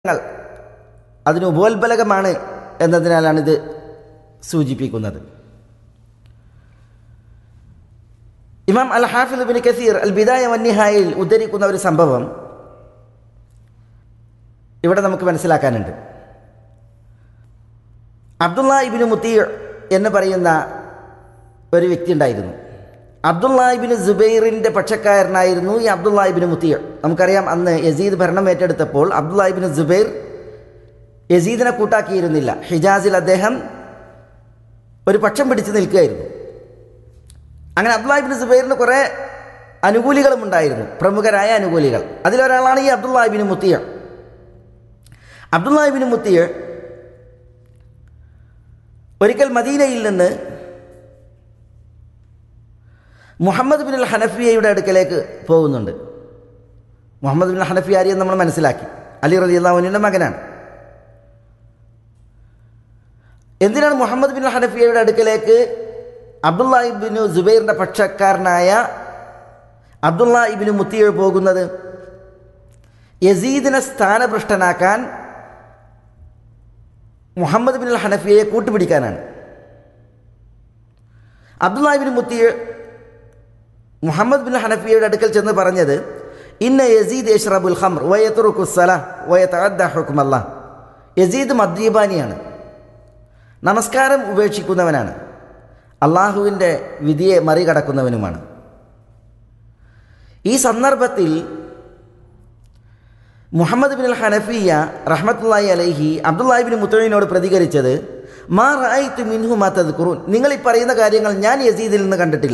ങ്ങൾ അതിന് ഉപോത്ബലകമാണ് എന്നതിനാലാണ് ഇത് സൂചിപ്പിക്കുന്നത് ഇമാം അൽ ഹാഫിദ് ബിൻ കസീർ അൽ ബിദായ വന്യഹായിൽ ഉദ്ധരിക്കുന്ന ഒരു സംഭവം ഇവിടെ നമുക്ക് മനസ്സിലാക്കാനുണ്ട് അബ്ദുള്ള ഇബിന് മുത്തീർ എന്ന് പറയുന്ന ഒരു വ്യക്തി ഉണ്ടായിരുന്നു അബ്ദുള്ള ഇബിന് ജുബൈറിൻ്റെ പക്ഷക്കാരനായിരുന്നു ഈ അബ്ദുള്ള ഇബിന് മുത്തീർ നമുക്കറിയാം അന്ന് യസീദ് ഭരണം ഏറ്റെടുത്തപ്പോൾ അബ്ദുള്ള ഇബിന് ജുബൈർ യസീദിനെ കൂട്ടാക്കിയിരുന്നില്ല ഹിജാസിൽ അദ്ദേഹം ഒരു പക്ഷം പിടിച്ച് നിൽക്കുകയായിരുന്നു അങ്ങനെ അബ്ദുല്ലാഹിബിൻ സുബൈറിന് കുറേ അനുകൂലികളും ഉണ്ടായിരുന്നു പ്രമുഖരായ അനുകൂലികൾ അതിലൊരാളാണ് ഈ അബ്ദുല്ലാഹിബിൻ മുത്തിയ അബ്ദുല്ലാഹിബിൻ മുത്തിയ ഒരിക്കൽ മദീനയിൽ നിന്ന് മുഹമ്മദ് ബിൻ അൽ ഹനഫിയയുടെ അടുക്കലേക്ക് പോകുന്നുണ്ട് മുഹമ്മദ് ബിൻ ഹനഫി ആരിയെന്ന് നമ്മൾ മനസ്സിലാക്കി അലി റലി അള്ളാഹുവിൻ്റെ മകനാണ് എന്തിനാണ് മുഹമ്മദ് ബിൻ ഹനഫിയയുടെ അടുക്കലേക്ക് അബ്ദുള്ള ഇബിനു ജുബൈറിൻ്റെ പക്ഷക്കാരനായ അബ്ദുള്ള ഇബിനു മുത്തിയ പോകുന്നത് യസീദിനെ സ്ഥാനഭ്രഷ്ടനാക്കാൻ മുഹമ്മദ് ബിൻ ഹനഫിയയെ കൂട്ടുപിടിക്കാനാണ് Abdullah ibn Mutiya Muhammad bin ഹനഫിയയുടെ അടുക്കൽ ചെന്ന് പറഞ്ഞത് ഇന്ന യസീദ് യഷ്റബുൽ ഹംർ വയത്തുറുക്കുസല വയത്തഅദ്ദ ഹുക്മല്ല യസീദ് മദ്രീബാനിയാണ് നമസ്കാരം ഉപേക്ഷിക്കുന്നവനാണ് അള്ളാഹുവിൻ്റെ വിധിയെ മറികടക്കുന്നവനുമാണ് ഈ സന്ദർഭത്തിൽ മുഹമ്മദ് ബിൻ ഹനഫിയ റഹ്മത്തുല്ലായി അലൈഹി അബ്ദുല്ലാഹിബിൻ മുത്തഴിനോട് പ്രതികരിച്ചത് മാ റായിത്തു മിൻഹു മാ തദ്കുറൂൻ നിങ്ങൾ ഈ പറയുന്ന കാര്യങ്ങൾ ഞാൻ യസീദിൽ നിന്ന് കണ്ടിട്ടില്ല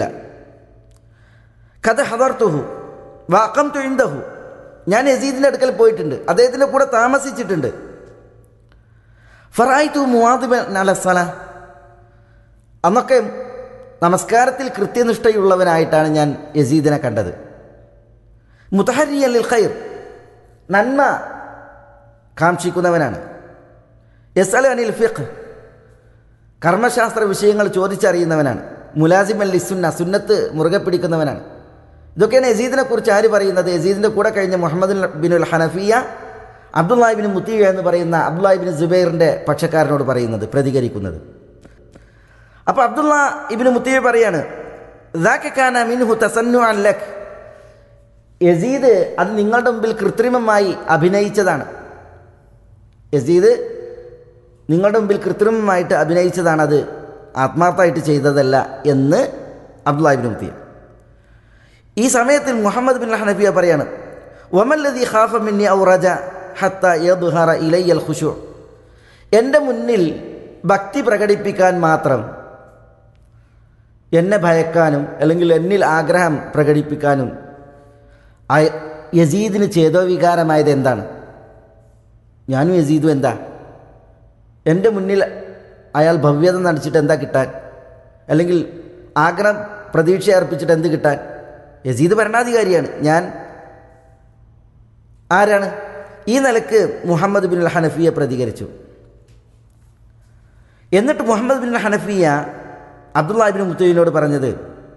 കഥ ഹദർത്തുഹു വാക്കം തുഴിന്തഹു ഞാൻ യസീദിൻ്റെ അടുക്കൽ പോയിട്ടുണ്ട് അദ്ദേഹത്തിൻ്റെ കൂടെ താമസിച്ചിട്ടുണ്ട് ഫറായിത്തു മുവാദിബൻ അലസല അന്നൊക്കെ നമസ്കാരത്തിൽ കൃത്യനിഷ്ഠയുള്ളവനായിട്ടാണ് ഞാൻ യസീദിനെ കണ്ടത് മുത്തഹരി അല്ലിൽ ഖൈർ നന്മ കാക്ഷിക്കുന്നവനാണ് എസ് അൽ അനിൽ ഫിഖ് കർമ്മശാസ്ത്ര വിഷയങ്ങൾ ചോദിച്ചറിയുന്നവനാണ് മുലാസിം അൽ സുന്ന സുന്നത്ത് മുറുകെ പിടിക്കുന്നവനാണ് ഇതൊക്കെയാണ് യസീദിനെ കുറിച്ച് ആര് പറയുന്നത് യസീദിൻ്റെ കൂടെ കഴിഞ്ഞ മുഹമ്മദ് ബിനുൽ ഹനഫിയ അബ്ദുല്ലാഹിബിന് മുത്തിയ എന്ന് പറയുന്ന അബ്ദുല്ലാഹിബിൻ ജുബൈറിൻ്റെ പക്ഷക്കാരനോട് പറയുന്നത് പ്രതികരിക്കുന്നത് അപ്പോൾ അബ്ദുള്ള ഇബിന് മുത്തിയ പറയാണ് ദാക്കാന മിൻഹു തസന്നു അല്ലഖ് യസീദ് അത് നിങ്ങളുടെ മുമ്പിൽ കൃത്രിമമായി അഭിനയിച്ചതാണ് യസീദ് നിങ്ങളുടെ മുമ്പിൽ കൃത്രിമമായിട്ട് അഭിനയിച്ചതാണ് അത് ആത്മാർത്ഥമായിട്ട് ചെയ്തതല്ല എന്ന് അബ്ദുല്ലാഹിബിൻ മുത്തിയ ഈ സമയത്തിൽ മുഹമ്മദ് ബിൻ ഹനഫിയ പറയാണ് ഒമല്ലതി ഖാഫ മിന്നി ഔറജ ഹത്ത യദ്ഹറ ഇലയ്യൽ ഖുശു എൻ്റെ മുന്നിൽ ഭക്തി പ്രകടിപ്പിക്കാൻ മാത്രം എന്നെ ഭയക്കാനും അല്ലെങ്കിൽ എന്നിൽ ആഗ്രഹം പ്രകടിപ്പിക്കാനും യസീദിന് ചേതോവികാരമായത് എന്താണ് ഞാനും യസീദും എന്താ എൻ്റെ മുന്നിൽ അയാൾ ഭവ്യത നടിച്ചിട്ട് എന്താ കിട്ടാൻ അല്ലെങ്കിൽ ആഗ്രഹം പ്രതീക്ഷ അർപ്പിച്ചിട്ട് എന്ത് കിട്ടാൻ യസീദ് ഭരണാധികാരിയാണ് ഞാൻ ആരാണ് ഈ നിലക്ക് മുഹമ്മദ് ബിൻ ഹനഫിയ പ്രതികരിച്ചു എന്നിട്ട് മുഹമ്മദ് ബിൻ ഹനഫിയ അബ്ദുല്ലാഹിബിൻ മുത്തീനോട് പറഞ്ഞത്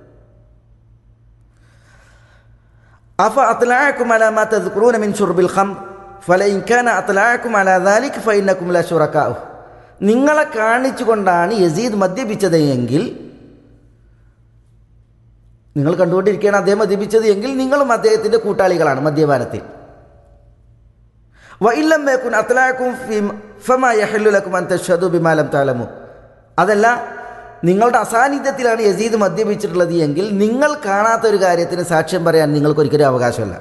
അഫ അത്ലാക്കും അലാമാ തദ്കുറൂന മിൻ ഷുർബിൽ ഖം ഫലഇൻ കാന അത്ലാക്കും അലാ ദാലിക് ഫഇന്നകും ല ശുറകാഉ നിങ്ങളെ കാണിച്ചുകൊണ്ടാണ് യസീദ് മദ്യപിച്ചത് എങ്കിൽ നിങ്ങൾ കണ്ടുകൊണ്ടിരിക്കുകയാണ് അദ്ദേഹം മദ്യപിച്ചത് എങ്കിൽ നിങ്ങളും അദ്ദേഹത്തിൻ്റെ കൂട്ടാളികളാണ് മദ്യപാനത്തിൽ വഇല്ലം മേക്കുൻ അത്ലാക്കും ഫമാ യഹല്ലുലക്കും അൻ തഷ്ഹദു ബിമാലം താലമു അതല്ല നിങ്ങളുടെ അസാന്നിധ്യത്തിലാണ് യസീദ് മദ്യപിച്ചിട്ടുള്ളത് എങ്കിൽ നിങ്ങൾ കാണാത്ത ഒരു കാര്യത്തിന് സാക്ഷ്യം പറയാൻ നിങ്ങൾക്കൊരിക്കലും അവകാശമല്ല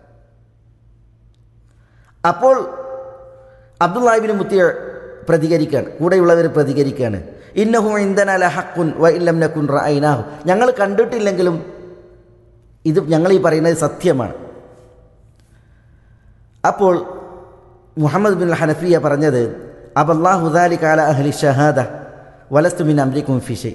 അപ്പോൾ അബ്ദുല്ലാഹിബിന് മുത്തിയ പ്രതികരിക്കുകയാണ് കൂടെയുള്ളവർ പ്രതികരിക്കുകയാണ് ഇന്നഹു ഇന്ധന ലഹക്കുൻ വ ഇല്ലം നക്കുൻ റൈനാഹു ഞങ്ങൾ കണ്ടിട്ടില്ലെങ്കിലും ഇത് ഞങ്ങൾ ഈ പറയുന്നത് സത്യമാണ് അപ്പോൾ മുഹമ്മദ് ബിൻ ഹനഫിയ പറഞ്ഞത് അബല്ലാഹുദാലി കാല അഹ്ലി ഷഹാദ വലസ്തു മിൻ അമ്രിക്കും ഫിഷൈ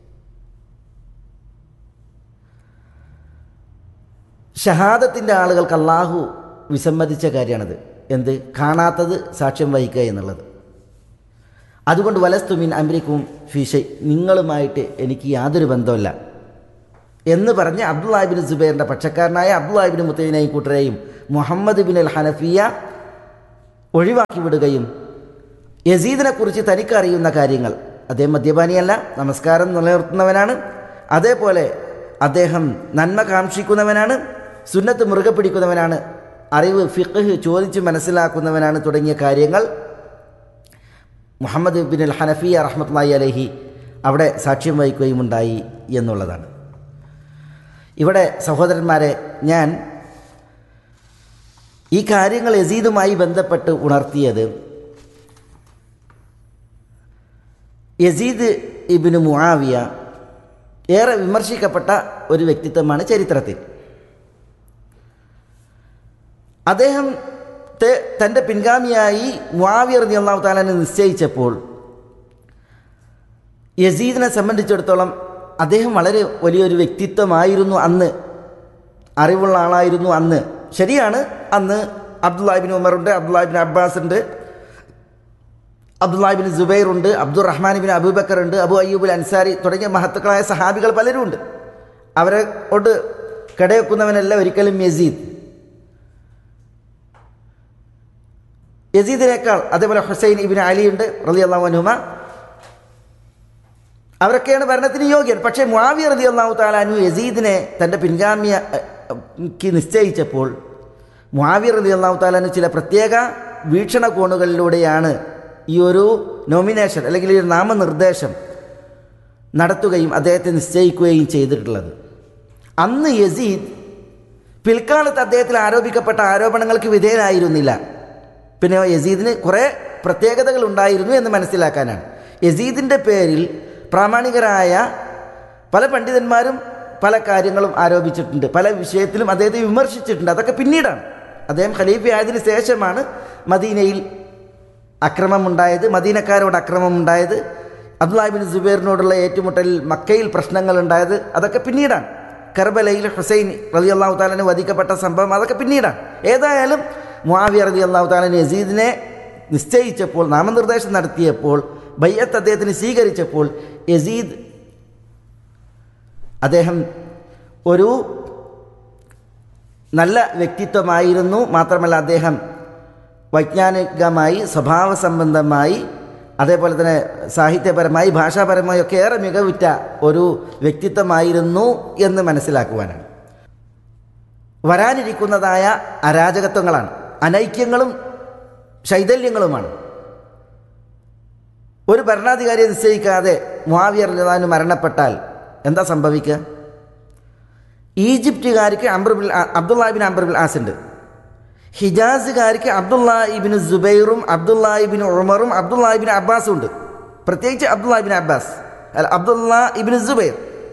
ഷഹാദത്തിൻ്റെ ആളുകൾക്ക് അള്ളാഹു വിസമ്മതിച്ച കാര്യമാണത് എന്ത് കാണാത്തത് സാക്ഷ്യം വഹിക്കുക എന്നുള്ളത് അതുകൊണ്ട് വലസ്തു മിൻ അമ്രിക്കും ഫിഷൈ നിങ്ങളുമായിട്ട് എനിക്ക് യാതൊരു ബന്ധമില്ല എന്ന് പറഞ്ഞ് അബ്ദുല്ലാഹിബിൻ സുബൈറിൻ്റെ പക്ഷക്കാരനായ അബ്ദുല്ലാഹിബിൻ മുത്തൈനെയും കൂട്ടരെയും മുഹമ്മദ് ബിൻ അൽ ഹനഫിയ ഒഴിവാക്കി വിടുകയും യസീദിനെ കുറിച്ച് തനിക്കറിയുന്ന കാര്യങ്ങൾ അദ്ദേഹം മദ്യപാനിയല്ല നമസ്കാരം നിലനിർത്തുന്നവനാണ് അതേപോലെ അദ്ദേഹം നന്മ കാക്ഷിക്കുന്നവനാണ് സുന്നത്ത് മുറുകെ പിടിക്കുന്നവനാണ് അറിവ് ഫിഖ് ചോദിച്ച് മനസ്സിലാക്കുന്നവനാണ് തുടങ്ങിയ കാര്യങ്ങൾ മുഹമ്മദ് ബിൻ അൽ ഹനഫിയ റഹ്മത്ലായി അലഹി അവിടെ സാക്ഷ്യം വഹിക്കുകയും ഉണ്ടായി എന്നുള്ളതാണ് ഇവിടെ സഹോദരന്മാരെ ഞാൻ ഈ കാര്യങ്ങൾ യസീദുമായി ബന്ധപ്പെട്ട് ഉണർത്തിയത് യസീദ് ഇബിന് മുആവിയ ഏറെ വിമർശിക്കപ്പെട്ട ഒരു വ്യക്തിത്വമാണ് ചരിത്രത്തിൽ അദ്ദേഹത്തെ തൻ്റെ പിൻഗാമിയായി മുആവിയ റതി അള്ളാഹു താലാനെ നിശ്ചയിച്ചപ്പോൾ യസീദിനെ സംബന്ധിച്ചിടത്തോളം അദ്ദേഹം വളരെ വലിയൊരു വ്യക്തിത്വമായിരുന്നു അന്ന് അറിവുള്ള ആളായിരുന്നു അന്ന് ശരിയാണ് അന്ന് അബ്ദുല്ലാഹിബിൻ ഉമറുണ്ട് അബ്ദുല്ലാഹിബിൻ അബ്ബാസ് ഉണ്ട് അബ്ദുല്ലാഹിബിൻ ജുബൈർ ഉണ്ട് അബ്ദുൾ റഹ്മാൻ ബിൻ അബൂബക്കർ ഉണ്ട് അബു അയ്യൂബുൽ അൻസാരി തുടങ്ങിയ മഹത്തുക്കളായ സഹാബികൾ പലരും ഉണ്ട് അവരെ കൊണ്ട് കടവെക്കുന്നവനല്ല ഒരിക്കലും യസീദ് യസീദിനേക്കാൾ അതേപോലെ ഹുസൈൻ ഇബിൻ അലി ഉണ്ട് റലി അള്ളാഹു അനുമ അവരൊക്കെയാണ് ഭരണത്തിന് യോഗ്യൻ പക്ഷേ മുആവിയ റതി അള്ളാഹു താലാനു യസീദിനെ തൻ്റെ പിൻഗാമിയക്ക് നിശ്ചയിച്ചപ്പോൾ മുആവിയ റതി അള്ളാഹു താലാനു ചില പ്രത്യേക വീക്ഷണകോണുകളിലൂടെയാണ് ഈ ഒരു നോമിനേഷൻ അല്ലെങ്കിൽ ഈ ഒരു നാമനിർദ്ദേശം നടത്തുകയും അദ്ദേഹത്തെ നിശ്ചയിക്കുകയും ചെയ്തിട്ടുള്ളത് അന്ന് യസീദ് പിൽക്കാലത്ത് അദ്ദേഹത്തിൽ ആരോപിക്കപ്പെട്ട ആരോപണങ്ങൾക്ക് വിധേയനായിരുന്നില്ല പിന്നെ യസീദിന് കുറേ പ്രത്യേകതകൾ ഉണ്ടായിരുന്നു എന്ന് മനസ്സിലാക്കാനാണ് യസീദിൻ്റെ പേരിൽ പ്രാമാണികരായ പല പണ്ഡിതന്മാരും പല കാര്യങ്ങളും ആരോപിച്ചിട്ടുണ്ട് പല വിഷയത്തിലും അദ്ദേഹത്തെ വിമർശിച്ചിട്ടുണ്ട് അതൊക്കെ പിന്നീടാണ് അദ്ദേഹം ഖലീഫയായതിനു ശേഷമാണ് മദീനയിൽ അക്രമമുണ്ടായത് മദീനക്കാരോട് അക്രമമുണ്ടായത് അബ്ദുല്ലാഹിബിൻ സുബൈറിനോടുള്ള ഏറ്റുമുട്ടലിൽ മക്കയിൽ പ്രശ്നങ്ങൾ ഉണ്ടായത് അതൊക്കെ പിന്നീടാണ് കർബലയിൽ ഹുസൈൻ റലി അള്ളാഹു താലന് വധിക്കപ്പെട്ട സംഭവം അതൊക്കെ പിന്നീടാണ് ഏതായാലും മുആവിയ റലി അള്ളാഹു താലൻ യസീദിനെ നിശ്ചയിച്ചപ്പോൾ നാമനിർദ്ദേശം നടത്തിയപ്പോൾ ബയ്യത്ത് അദ്ദേഹത്തിന് സ്വീകരിച്ചപ്പോൾ യസീദ് അദ്ദേഹം ഒരു നല്ല വ്യക്തിത്വമായിരുന്നു മാത്രമല്ല അദ്ദേഹം വൈജ്ഞാനികമായി സ്വഭാവ സംബന്ധമായി അതേപോലെ തന്നെ സാഹിത്യപരമായി ഭാഷാപരമായി ഒക്കെ ഏറെ മികവുറ്റ ഒരു വ്യക്തിത്വമായിരുന്നു എന്ന് മനസ്സിലാക്കുവാനാണ് വരാനിരിക്കുന്നതായ അരാജകത്വങ്ങളാണ് അനൈക്യങ്ങളും ശൈതല്യങ്ങളുമാണ് ഒരു ഭരണാധികാരിയെ നിശ്ചയിക്കാതെ മുഹാവിയർ നിലാന് മരണപ്പെട്ടാൽ എന്താ സംഭവിക്കുക ഈജിപ്തുകാർക്ക് അംബർബിൽ അബ്ദുല്ലാഹിബിൻ അംബർബിൽ ആസ് ഉണ്ട് ഹിജാസുകാർക്ക് അബ്ദുല്ലാഹിബിൻ ജുബൈറും അബ്ദുല്ലാഹിബിൻ ഉമറും അബ്ദുല്ലാഹിബിൻ അബ്ബാസും ഉണ്ട് പ്രത്യേകിച്ച് അബ്ദുല്ലാഹിബിൻ അബ്ബാസ് അല്ല അബ്ദുല്ലാ ഇബിൻ ജുബൈർ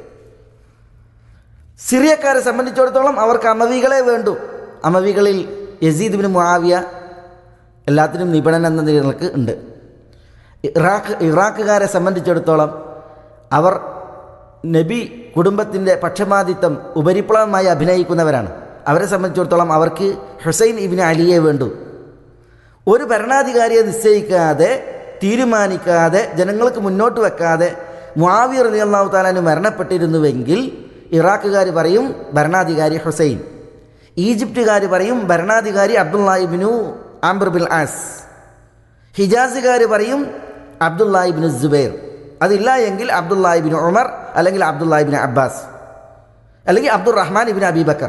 സിറിയക്കാരെ സംബന്ധിച്ചിടത്തോളം അവർക്ക് അമവികളെ വേണ്ടു അമവികളിൽ യസീദ് ബിൻ മുആവിയ എല്ലാത്തിനും നിപുണൻ എന്ന നിലക്ക് ഉണ്ട് ഇറാഖ് ഇറാഖുകാരെ സംബന്ധിച്ചിടത്തോളം അവർ നബി കുടുംബത്തിൻ്റെ പക്ഷപാതിത്വം ഉപരിപ്ലവമായി അഭിനയിക്കുന്നവരാണ് അവരെ സംബന്ധിച്ചിടത്തോളം അവർക്ക് ഹുസൈൻ ഇബിന് അലിയെ വേണ്ടു ഒരു ഭരണാധികാരിയെ നിശ്ചയിക്കാതെ തീരുമാനിക്കാതെ ജനങ്ങൾക്ക് മുന്നോട്ട് വെക്കാതെ മുആവിർ അലി അള്ളാഹു താലാന് മരണപ്പെട്ടിരുന്നുവെങ്കിൽ ഇറാഖുകാർ പറയും ഭരണാധികാരി ഹുസൈൻ ഈജിപ്തുകാർ പറയും ഭരണാധികാരി അബ്ദുല്ലാഹിബിനു ആംബർ ബിൽ ആസ് ഹിജാസുകാർ പറയും അബ്ദുല്ലാഹിബിന് ജുബൈർ അതില്ല എങ്കിൽ അബ്ദുല്ലാഹിബിൻ ഉമർ അല്ലെങ്കിൽ അബ്ദുല്ലാഹിബിൻ അബ്ബാസ് അല്ലെങ്കിൽ അബ്ദുൾ റഹ്മാൻ ഇബിൻ അബീബക്കർ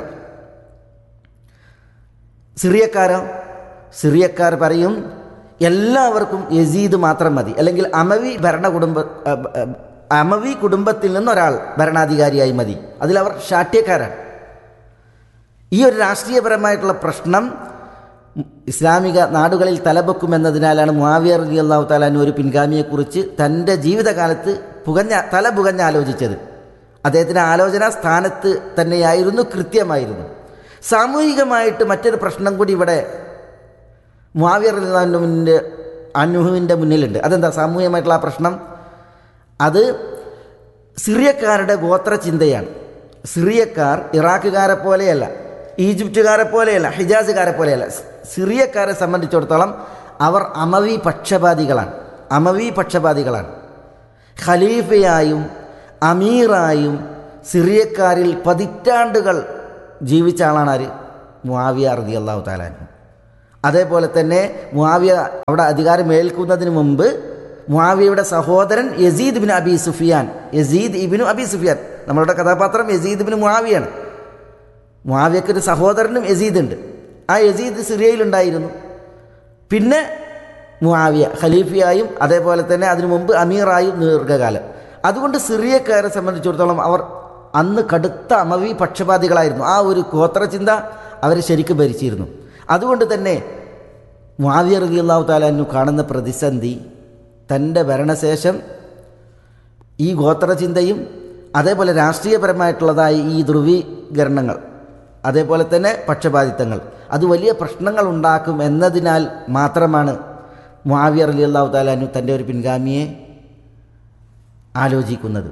സിറിയക്കാരോ സിറിയക്കാർ പറയും എല്ലാവർക്കും യസീദ് മാത്രം മതി അല്ലെങ്കിൽ അമവി ഭരണകുടുംബ അമവി കുടുംബത്തിൽ നിന്നൊരാൾ ഭരണാധികാരിയായി മതി അതിലവർ ശാഠ്യക്കാരാണ് ഈ ഒരു രാഷ്ട്രീയപരമായിട്ടുള്ള പ്രശ്നം ഇസ്ലാമിക നാടുകളിൽ തലപൊക്കുമെന്നതിനാലാണ് മുആവിയ റലി അള്ളാഹു താലാൻ ഒരു പിൻഗാമിയെക്കുറിച്ച് തൻ്റെ ജീവിതകാലത്ത് പുകഞ്ഞ തല പുകഞ്ഞ് ആലോചിച്ചത് അദ്ദേഹത്തിൻ്റെ ആലോചന സ്ഥാനത്ത് തന്നെയായിരുന്നു കൃത്യമായിരുന്നു സാമൂഹികമായിട്ട് മറ്റൊരു പ്രശ്നം കൂടി ഇവിടെ മുആവിയ റലിന്റെ അനുഹുവിൻ്റെ മുന്നിലുണ്ട് അതെന്താ സാമൂഹികമായിട്ടുള്ള ആ പ്രശ്നം അത് സിറിയക്കാരുടെ ഗോത്രചിന്തയാണ് സിറിയക്കാർ ഇറാഖുകാരെ പോലെയല്ല ഈജിപ്തുകാരെ പോലെയല്ല ഹിജാസുകാരെ പോലെയല്ല സിറിയക്കാരെ സംബന്ധിച്ചിടത്തോളം അവർ അമവി പക്ഷപാതികളാണ് അമവി പക്ഷപാതികളാണ് ഖലീഫയായും അമീറായും സിറിയക്കാരിൽ പതിറ്റാണ്ടുകൾ ജീവിച്ച ആളാണ് ആര് മുആവിയ റതി അള്ളാഹു താലാൻ അതേപോലെ തന്നെ മുആവിയ അവിടെ അധികാരം ഏൽക്കുന്നതിന് മുമ്പ് മുആവിയയുടെ സഹോദരൻ Yazid bin Abi Sufyan Yazid ibn Abi Sufyan നമ്മളുടെ കഥാപാത്രം യസീദ് ബിൻ മുആവിയാണ് മുആവിയക്ക് ഒരു സഹോദരനും യസീദ് ഉണ്ട് ആ യസീദ് സിറിയയിലുണ്ടായിരുന്നു പിന്നെ മുആവിയ ഖലീഫയായും അതേപോലെ തന്നെ അതിനു മുമ്പ് അമീറായും ദീർഘകാലം അതുകൊണ്ട് സിറിയക്കാരെ സംബന്ധിച്ചിടത്തോളം അവർ അന്ന് കടുത്ത അമവി പക്ഷപാതികളായിരുന്നു ആ ഒരു ഗോത്രചിന്ത അവരെ ശരിക്കും ഭരിച്ചിരുന്നു അതുകൊണ്ട് തന്നെ മുആവിയ റലി അള്ളാഹു താലാനു കാണുന്ന പ്രതിസന്ധി തൻ്റെ ഭരണശേഷം ഈ ഗോത്രചിന്തയും അതേപോലെ രാഷ്ട്രീയപരമായിട്ടുള്ളതായ ഈ ധ്രുവീകരണങ്ങൾ അതേപോലെ തന്നെ പക്ഷപാതിത്വങ്ങൾ അത് വലിയ പ്രശ്നങ്ങൾ ഉണ്ടാക്കും എന്നതിനാൽ മാത്രമാണ് മുആവിയ അലി അള്ളാഹു താലാനു തൻ്റെ ഒരു പിൻഗാമിയെ ആലോചിക്കുന്നത്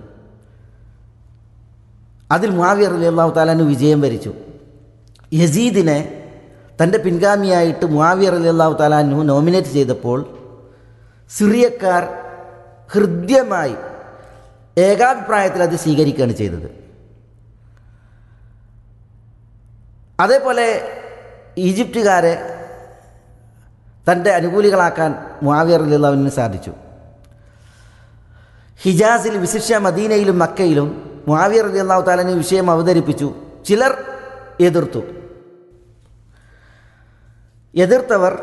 അതിൽ മുആവിയ അലി അള്ളാഹു താലാനു വിജയം വരിച്ചു യസീദിനെ തൻ്റെ പിൻഗാമിയായിട്ട് മുആവിയ അലി അള്ളാഹു താലാനു നോമിനേറ്റ് ചെയ്തപ്പോൾ സിറിയക്കാർ ഹൃദ്യമായി ഏകാഭിപ്രായത്തിൽ അത് സ്വീകരിക്കുകയാണ് ചെയ്തത് അതേപോലെ ഈജിപ്തുകാരെ തൻ്റെ അനുകൂലികളാക്കാൻ മുആവിയ റലിയുള്ളവന് സാധിച്ചു ഹിജാസിൽ വിശിഷ്യ മദീനയിലും മക്കയിലും മുആവിയ റലിയല്ലാഹു താലന് വിഷയം അവതരിപ്പിച്ചു ചിലർ എതിർത്തു എതിർത്തവർ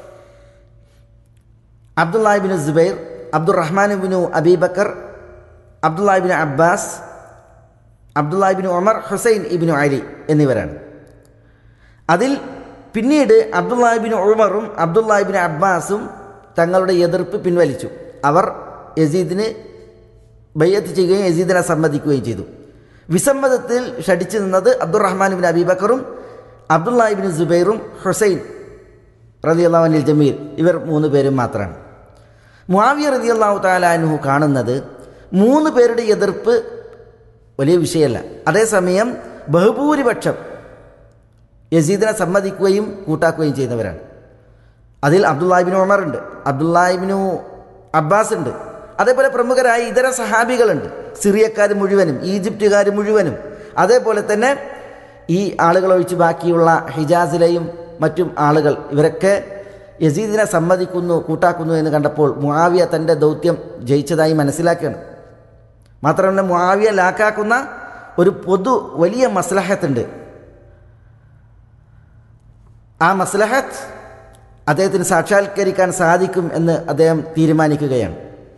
അബ്ദുല്ലാഹിബിന് ജുബൈർ അബ്ദുറഹ്മാനുബിനു അബീബക്കർ അബ്ദുല്ലാഹിബിന് അബ്ബാസ് അബ്ദുല്ലാഹിബിന് ഒമർ ഹുസൈൻ ഇബിനു അലി എന്നിവരാണ് അതിൽ പിന്നീട് അബ്ദുല്ലാഹിബിന് ഉമറും അബ്ദുല്ലാഹിബിന് അബ്ബാസും തങ്ങളുടെ എതിർപ്പ് പിൻവലിച്ചു അവർ യസീദിന് ബയ്യത്ത് ചെയ്യുകയും യസീദിനെ സമ്മതിക്കുകയും ചെയ്തു വിസമ്മതത്തിൽ ഷടിച്ചു നിന്നത് അബ്ദുറഹ്മാൻ ബിൻ അബീബക്കറും അബ്ദുല്ലാഹിബിൻ സുബൈറും ഹുസൈൻ റതി അള്ളാഹുനിൽ ജമീൽ ഇവർ മൂന്ന് പേരും മാത്രമാണ് മുആവിയ റതി അള്ളാഹു താലാനുഹു കാണുന്നത് മൂന്ന് പേരുടെ എതിർപ്പ് വലിയ വിഷയമല്ല അതേസമയം ബഹുഭൂരിപക്ഷം യസീദിനെ സമ്മതിക്കുകയും കൂട്ടാക്കുകയും ചെയ്യുന്നവരാണ് അതിൽ അബ്ദുല്ലാഹിബിന് ഉമർ ഉണ്ട് അബ്ദുല്ലാഹിബിനു അബ്ബാസ് ഉണ്ട് അതേപോലെ പ്രമുഖരായ ഇതര സഹാബികളുണ്ട് സിറിയക്കാർ മുഴുവനും ഈജിപ്തുകാർ മുഴുവനും അതേപോലെ തന്നെ ഈ ആളുകളൊഴിച്ച് ബാക്കിയുള്ള ഹിജാസിലെയും മറ്റും ആളുകൾ ഇവരൊക്കെ യസീദിനെ സമ്മതിക്കുന്നു കൂട്ടാക്കുന്നു എന്ന് കണ്ടപ്പോൾ മുആവിയ തൻ്റെ ദൗത്യം ജയിച്ചതായി മനസ്സിലാക്കുകയാണ് മാത്രമല്ല മുആവിയ ലാക്കാക്കുന്ന ഒരു പൊതു വലിയ മസ്ലഹത്തുണ്ട് ആ മസ്ലഹത്ത് അദ്ദേഹത്തിന് സാക്ഷാത്കരിക്കാൻ സാധിക്കും എന്ന് അദ്ദേഹം തീരുമാനിക്കുകയാണ്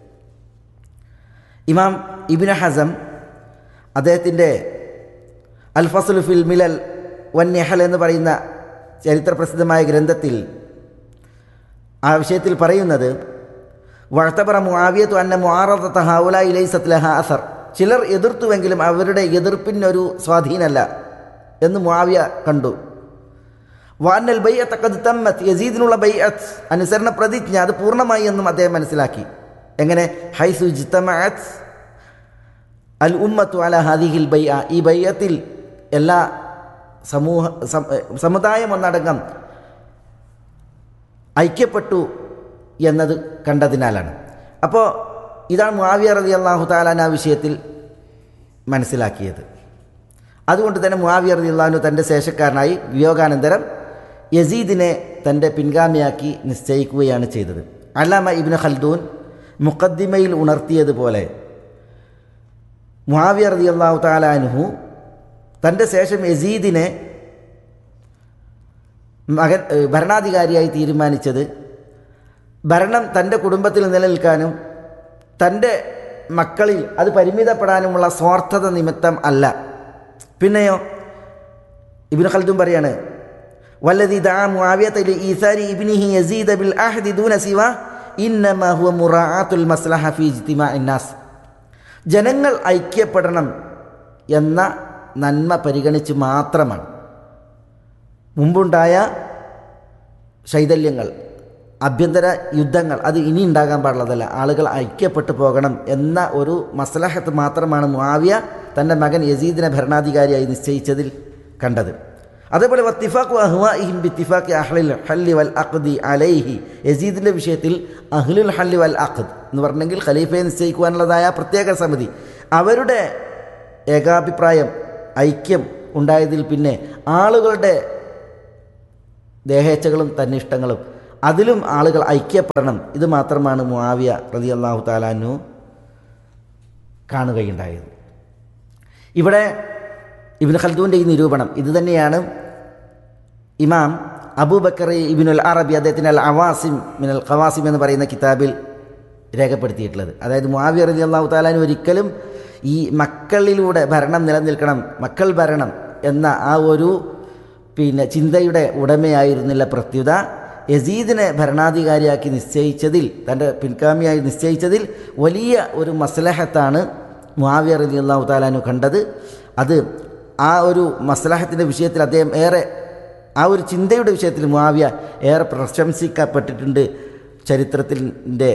ഇമാം ഇബിന് ഹസം അദ്ദേഹത്തിൻ്റെ അൽ ഫസുൽ ഫിൽ മിലൽ വന്യഹൽ എന്ന് പറയുന്ന ചരിത്രപ്രസിദ്ധമായ ഗ്രന്ഥത്തിൽ ആ വിഷയത്തിൽ പറയുന്നത് വഴത്തപറ മുആവിയത്തു അന്ന മുആറത്ത ഹൗല ഇലൈസത്ത് ലഹ അസർ ചിലർ എതിർത്തുവെങ്കിലും അവരുടെ എതിർപ്പിനൊരു സ്വാധീനമല്ല എന്ന് മുആവിയ കണ്ടു വാനൽ ബൈഅത്ത് ഖദ് തമ്മത്ത് യസീദിനുള്ള ബൈഅത്ത് അനുസരണ പ്രതിജ്ഞ അത് പൂർണ്ണമായി എന്നും അദ്ദേഹം മനസ്സിലാക്കി എങ്ങനെ ഹൈസു ജിത്തമഅത്ത് അൽ ഉമ്മത്തു അല ഹാദിഹിൽ ബൈഅ ഈ ബൈഅത്തിൽ എല്ലാ സമൂഹ സമുദായം ഒന്നടങ്കം ഐക്യപ്പെട്ടു എന്നത് കണ്ടതിനാലാണ് അപ്പോൾ ഇതാണ് മുആവിയ റതി അള്ളാഹു താലാൻ ആ വിഷയത്തിൽ മനസ്സിലാക്കിയത് അതുകൊണ്ട് തന്നെ മുആവിയ റതി അള്ളാഹുനു തൻ്റെ ശേഷക്കാരനായി വിയോഗാനന്തരം യസീദിനെ തൻ്റെ പിൻഗാമിയാക്കി നിശ്ചയിക്കുകയാണ് ചെയ്തത് അല്ലാമ ഇബ്നു ഖൽദൂൻ മുഖദ്ദിമയിൽ ഉണർത്തിയതുപോലെ മുആവിയ റതി അള്ളാഹു താലാനുഹു തൻ്റെ ശേഷം യസീദിനെ മകൻ ഭരണാധികാരിയായി തീരുമാനിച്ചത് ഭരണം തൻ്റെ കുടുംബത്തിൽ നിലനിൽക്കാനും തൻ്റെ മക്കളിൽ അത് പരിമിതപ്പെടാനുമുള്ള സ്വാർത്ഥത നിമിത്തം അല്ല പിന്നെയോ ഇബിൻ ഖൽദും പറയാണ് വല്ലതി ദാ മുആവിയത ഈസാരി ഇബ്നിഹി യസീദ ബിൽ അഹ്ദി ദൂന സിവ ഇന്നമാ ഹുവ മുറാഅത്തുൽ മസ്ലഹ ഫീ ഇജ്തിമാഇൻ നാസ് ജനങ്ങൾ ഐക്യപ്പെടണം എന്ന നന്മ പരിഗണിച്ച് മാത്രമാണ് മുമ്പുണ്ടായ ശൈതല്യങ്ങൾ ആഭ്യന്തര യുദ്ധങ്ങൾ അത് ഇനി ഉണ്ടാകാൻ പാടുള്ളതല്ല ആളുകൾ ഐക്യപ്പെട്ടു പോകണം എന്ന ഒരു മസ്ലഹത്ത് മാത്രമാണ് മുആവിയ തൻ്റെ മകൻ യസീദിനെ ഭരണാധികാരിയായി നിശ്ചയിച്ചതിൽ കണ്ടത് അതേപോലെ വത്തിഫാഖു അഹ്വാഇഹിം ബിത്തിഫാഖി അഹ്ലിൽ ഹല്ലി വൽ അഖ്ദി അലൈഹി യസീദിൻ്റെ വിഷയത്തിൽ അഹ്ലുൽ ഹല്ലി വൽ അഖ്ദ് എന്ന് പറഞ്ഞെങ്കിൽ ഖലീഫയെ നിശ്ചയിക്കുവാനുള്ളതായ പ്രത്യേക സമിതി അവരുടെ ഏകാഭിപ്രായം ഐക്യം ഉണ്ടായതിൽ പിന്നെ ആളുകളുടെ ദേഹേച്ഛകളും തന്നിഷ്ടങ്ങളും അതിലും ആളുകൾ ഐക്യപ്പെടണം ഇത് മാത്രമാണ് മുആവിയ റതി അള്ളാഹു താലാനു കാണുകയുണ്ടായത് ഇവിടെ ഇബിൻ ഖൽദൂൻ്റെ ഈ നിരൂപണം ഇത് തന്നെയാണ് ഇമാം അബൂബക്കർ ഇബിനുൽ അറബി അദ്ദേഹത്തിൻ്റെ അൽ അവാസിം മിനൽ ഖവാസിം എന്ന് പറയുന്ന കിതാബിൽ രേഖപ്പെടുത്തിയിട്ടുള്ളത് അതായത് മുആവിയ റതി അള്ളാഹു താലാനു ഒരിക്കലും ഈ മക്കളിലൂടെ ഭരണം നിലനിൽക്കണം മക്കൾ ഭരണം എന്ന ആ ഒരു പിന്നെ ചിന്തയുടെ ഉടമയായിരുന്നില്ല പ്രത്യുത യസീദിനെ ഭരണാധികാരിയാക്കി നിശ്ചയിച്ചതിൽ തൻ്റെ പിൻഗാമിയായി നിശ്ചയിച്ചതിൽ വലിയ ഒരു മസ്ലഹത്താണ് മുആവിയ റതി അള്ളാഹു താലാനു കണ്ടത് അത് ആ ഒരു മസ്ലഹത്തിൻ്റെ വിഷയത്തിൽ അദ്ദേഹം ഏറെ ആ ഒരു ചിന്തയുടെ വിഷയത്തിൽ മുആവിയ ഏറെ പ്രശംസിക്കപ്പെട്ടിട്ടുണ്ട് ചരിത്രത്തിൻ്റെ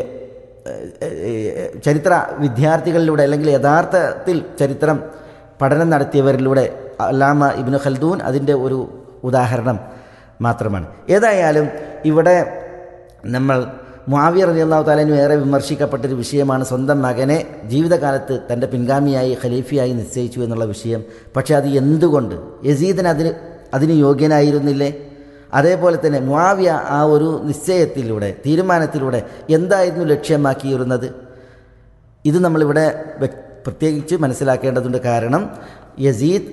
ചരിത്ര വിദ്യാർത്ഥികളിലൂടെ അല്ലെങ്കിൽ യഥാർത്ഥത്തിൽ ചരിത്രം പഠനം നടത്തിയവരിലൂടെ അല്ലാമ ഇബ്നു ഖൽദൂൻ അതിൻ്റെ ഒരു ഉദാഹരണം മാത്രമാണ് ഏതായാലും ഇവിടെ നമ്മൾ മുആവിയ റലി അള്ളാഹു താലാനു ഏറെ വിമർശിക്കപ്പെട്ടൊരു വിഷയമാണ് സ്വന്തം മകനെ ജീവിതകാലത്ത് തൻ്റെ പിൻഗാമിയായി ഖലീഫയായി നിശ്ചയിച്ചു എന്നുള്ള വിഷയം പക്ഷേ അത് എന്തുകൊണ്ട് യസീദിന് അതിന് അതിന് യോഗ്യനായിരുന്നില്ലേ അതേപോലെ തന്നെ മുആവിയ ആ ഒരു നിശ്ചയത്തിലൂടെ തീരുമാനത്തിലൂടെ എന്തായിരുന്നു ലക്ഷ്യമാക്കിയിരുന്നത് ഇത് നമ്മളിവിടെ പ്രത്യേകിച്ച് മനസ്സിലാക്കേണ്ടതുണ്ട് കാരണം യസീദ്